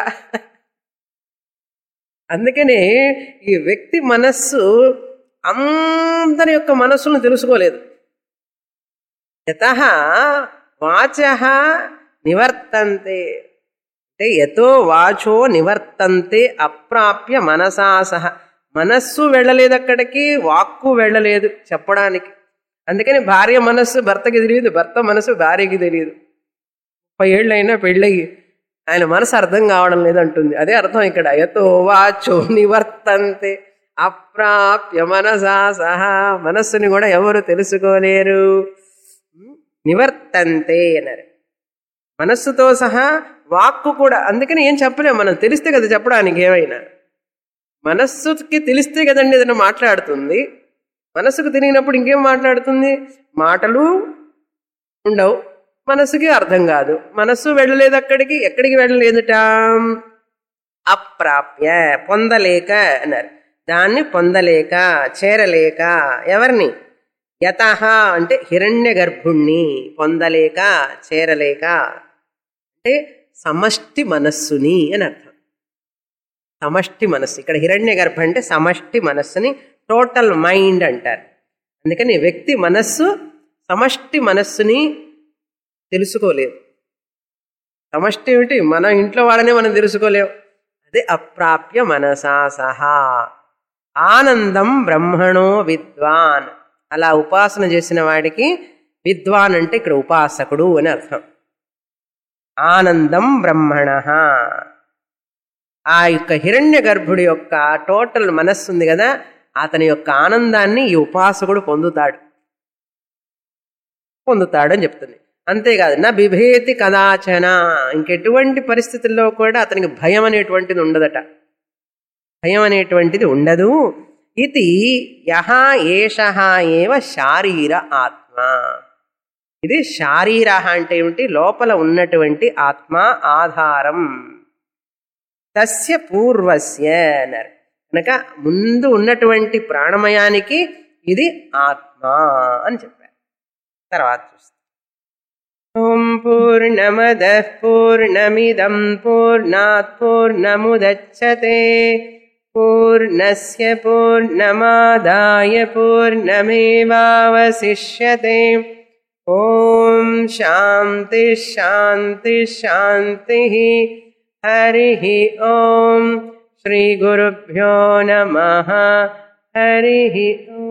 అందుకనే ఈ వ్యక్తి మనస్సు అందరి యొక్క మనస్సును తెలుసుకోలేదు యత వాచ నివర్తంతే అంటే ఎతో వాచో నివర్తంతే అప్రాప్య మనసా సహ మనస్సు వెళ్ళలేదు అక్కడికి వాక్కు వెళ్ళలేదు చెప్పడానికి అందుకని భార్య మనస్సు భర్తకి తెలియదు భర్త మనస్సు భార్యకి తెలియదు ముప్పై ఏళ్ళు అయినా పెళ్ళయి ఆయన మనసు అర్థం కావడం లేదంటుంది అదే అర్థం ఇక్కడ ఎతో వాచో నివర్తంతే అప్రాప్య మనసా సహా మనస్సుని కూడా ఎవరు తెలుసుకోలేరు నివర్తంతే అన్నారు మనస్సుతో సహా వాక్కు కూడా అందుకని ఏం చెప్పలేము మనం తెలిస్తే కదా చెప్పడానికి ఏమైనా మనస్సుకి తెలిస్తే కదండి ఏదైనా మాట్లాడుతుంది మనస్సుకు తెలియనప్పుడు ఇంకేం మాట్లాడుతుంది మాటలు ఉండవు మనస్సుకి అర్థం కాదు మనస్సు వెళ్ళలేదు అక్కడికి ఎక్కడికి వెళ్ళలేదుట అప్రాప్య పొందలేక అన్నారు దాన్ని పొందలేక చేరలేక ఎవరిని యత అంటే హిరణ్య గర్భుణ్ణి పొందలేక చేరలేక అంటే సమష్టి మనస్సుని అని అర్థం సమష్టి మనస్సు ఇక్కడ హిరణ్య గర్భ అంటే సమష్టి మనస్సుని టోటల్ మైండ్ అంటారు అందుకని వ్యక్తి మనస్సు సమష్టి మనస్సుని తెలుసుకోలేదు సమష్టి ఏమిటి మన ఇంట్లో వాళ్ళనే మనం తెలుసుకోలేం అదే అప్రాప్య మనసా సహా ఆనందం బ్రహ్మణో విద్వాన్ అలా ఉపాసన చేసిన వాడికి విద్వాన్ అంటే ఇక్కడ ఉపాసకుడు అని అర్థం ఆనందం బ్రహ్మణ ఆ యొక్క హిరణ్య గర్భుడి యొక్క టోటల్ మనస్సు ఉంది కదా అతని యొక్క ఆనందాన్ని ఈ ఉపాసకుడు పొందుతాడు పొందుతాడు అని చెప్తుంది అంతేకాదు నా బిభేతి కదాచన ఇంకెటువంటి పరిస్థితుల్లో కూడా అతనికి భయం అనేటువంటిది ఉండదట భయం అనేటువంటిది ఉండదు ఇది యహ ఏష ఏవ శారీర ఆత్మ ఇది శారీర అంటే ఏమిటి లోపల ఉన్నటువంటి ఆత్మ ఆధారం తస్య పూర్వస్య అన్నారు కనుక ముందు ఉన్నటువంటి ప్రాణమయానికి ఇది ఆత్మ అని చెప్పారు తర్వాత చూస్తాం ॐ पूर्णमदः पूर्णमिदं पूर्णात् पूर्णमुदच्छते पूर्णस्य पूर्णमादाय पूर्णमेवावशिष्यते ॐ शान्तिः शान्तिः शान्तिः हरिः ॐ श्रीगुरुभ्यो नमः हरिः ॐ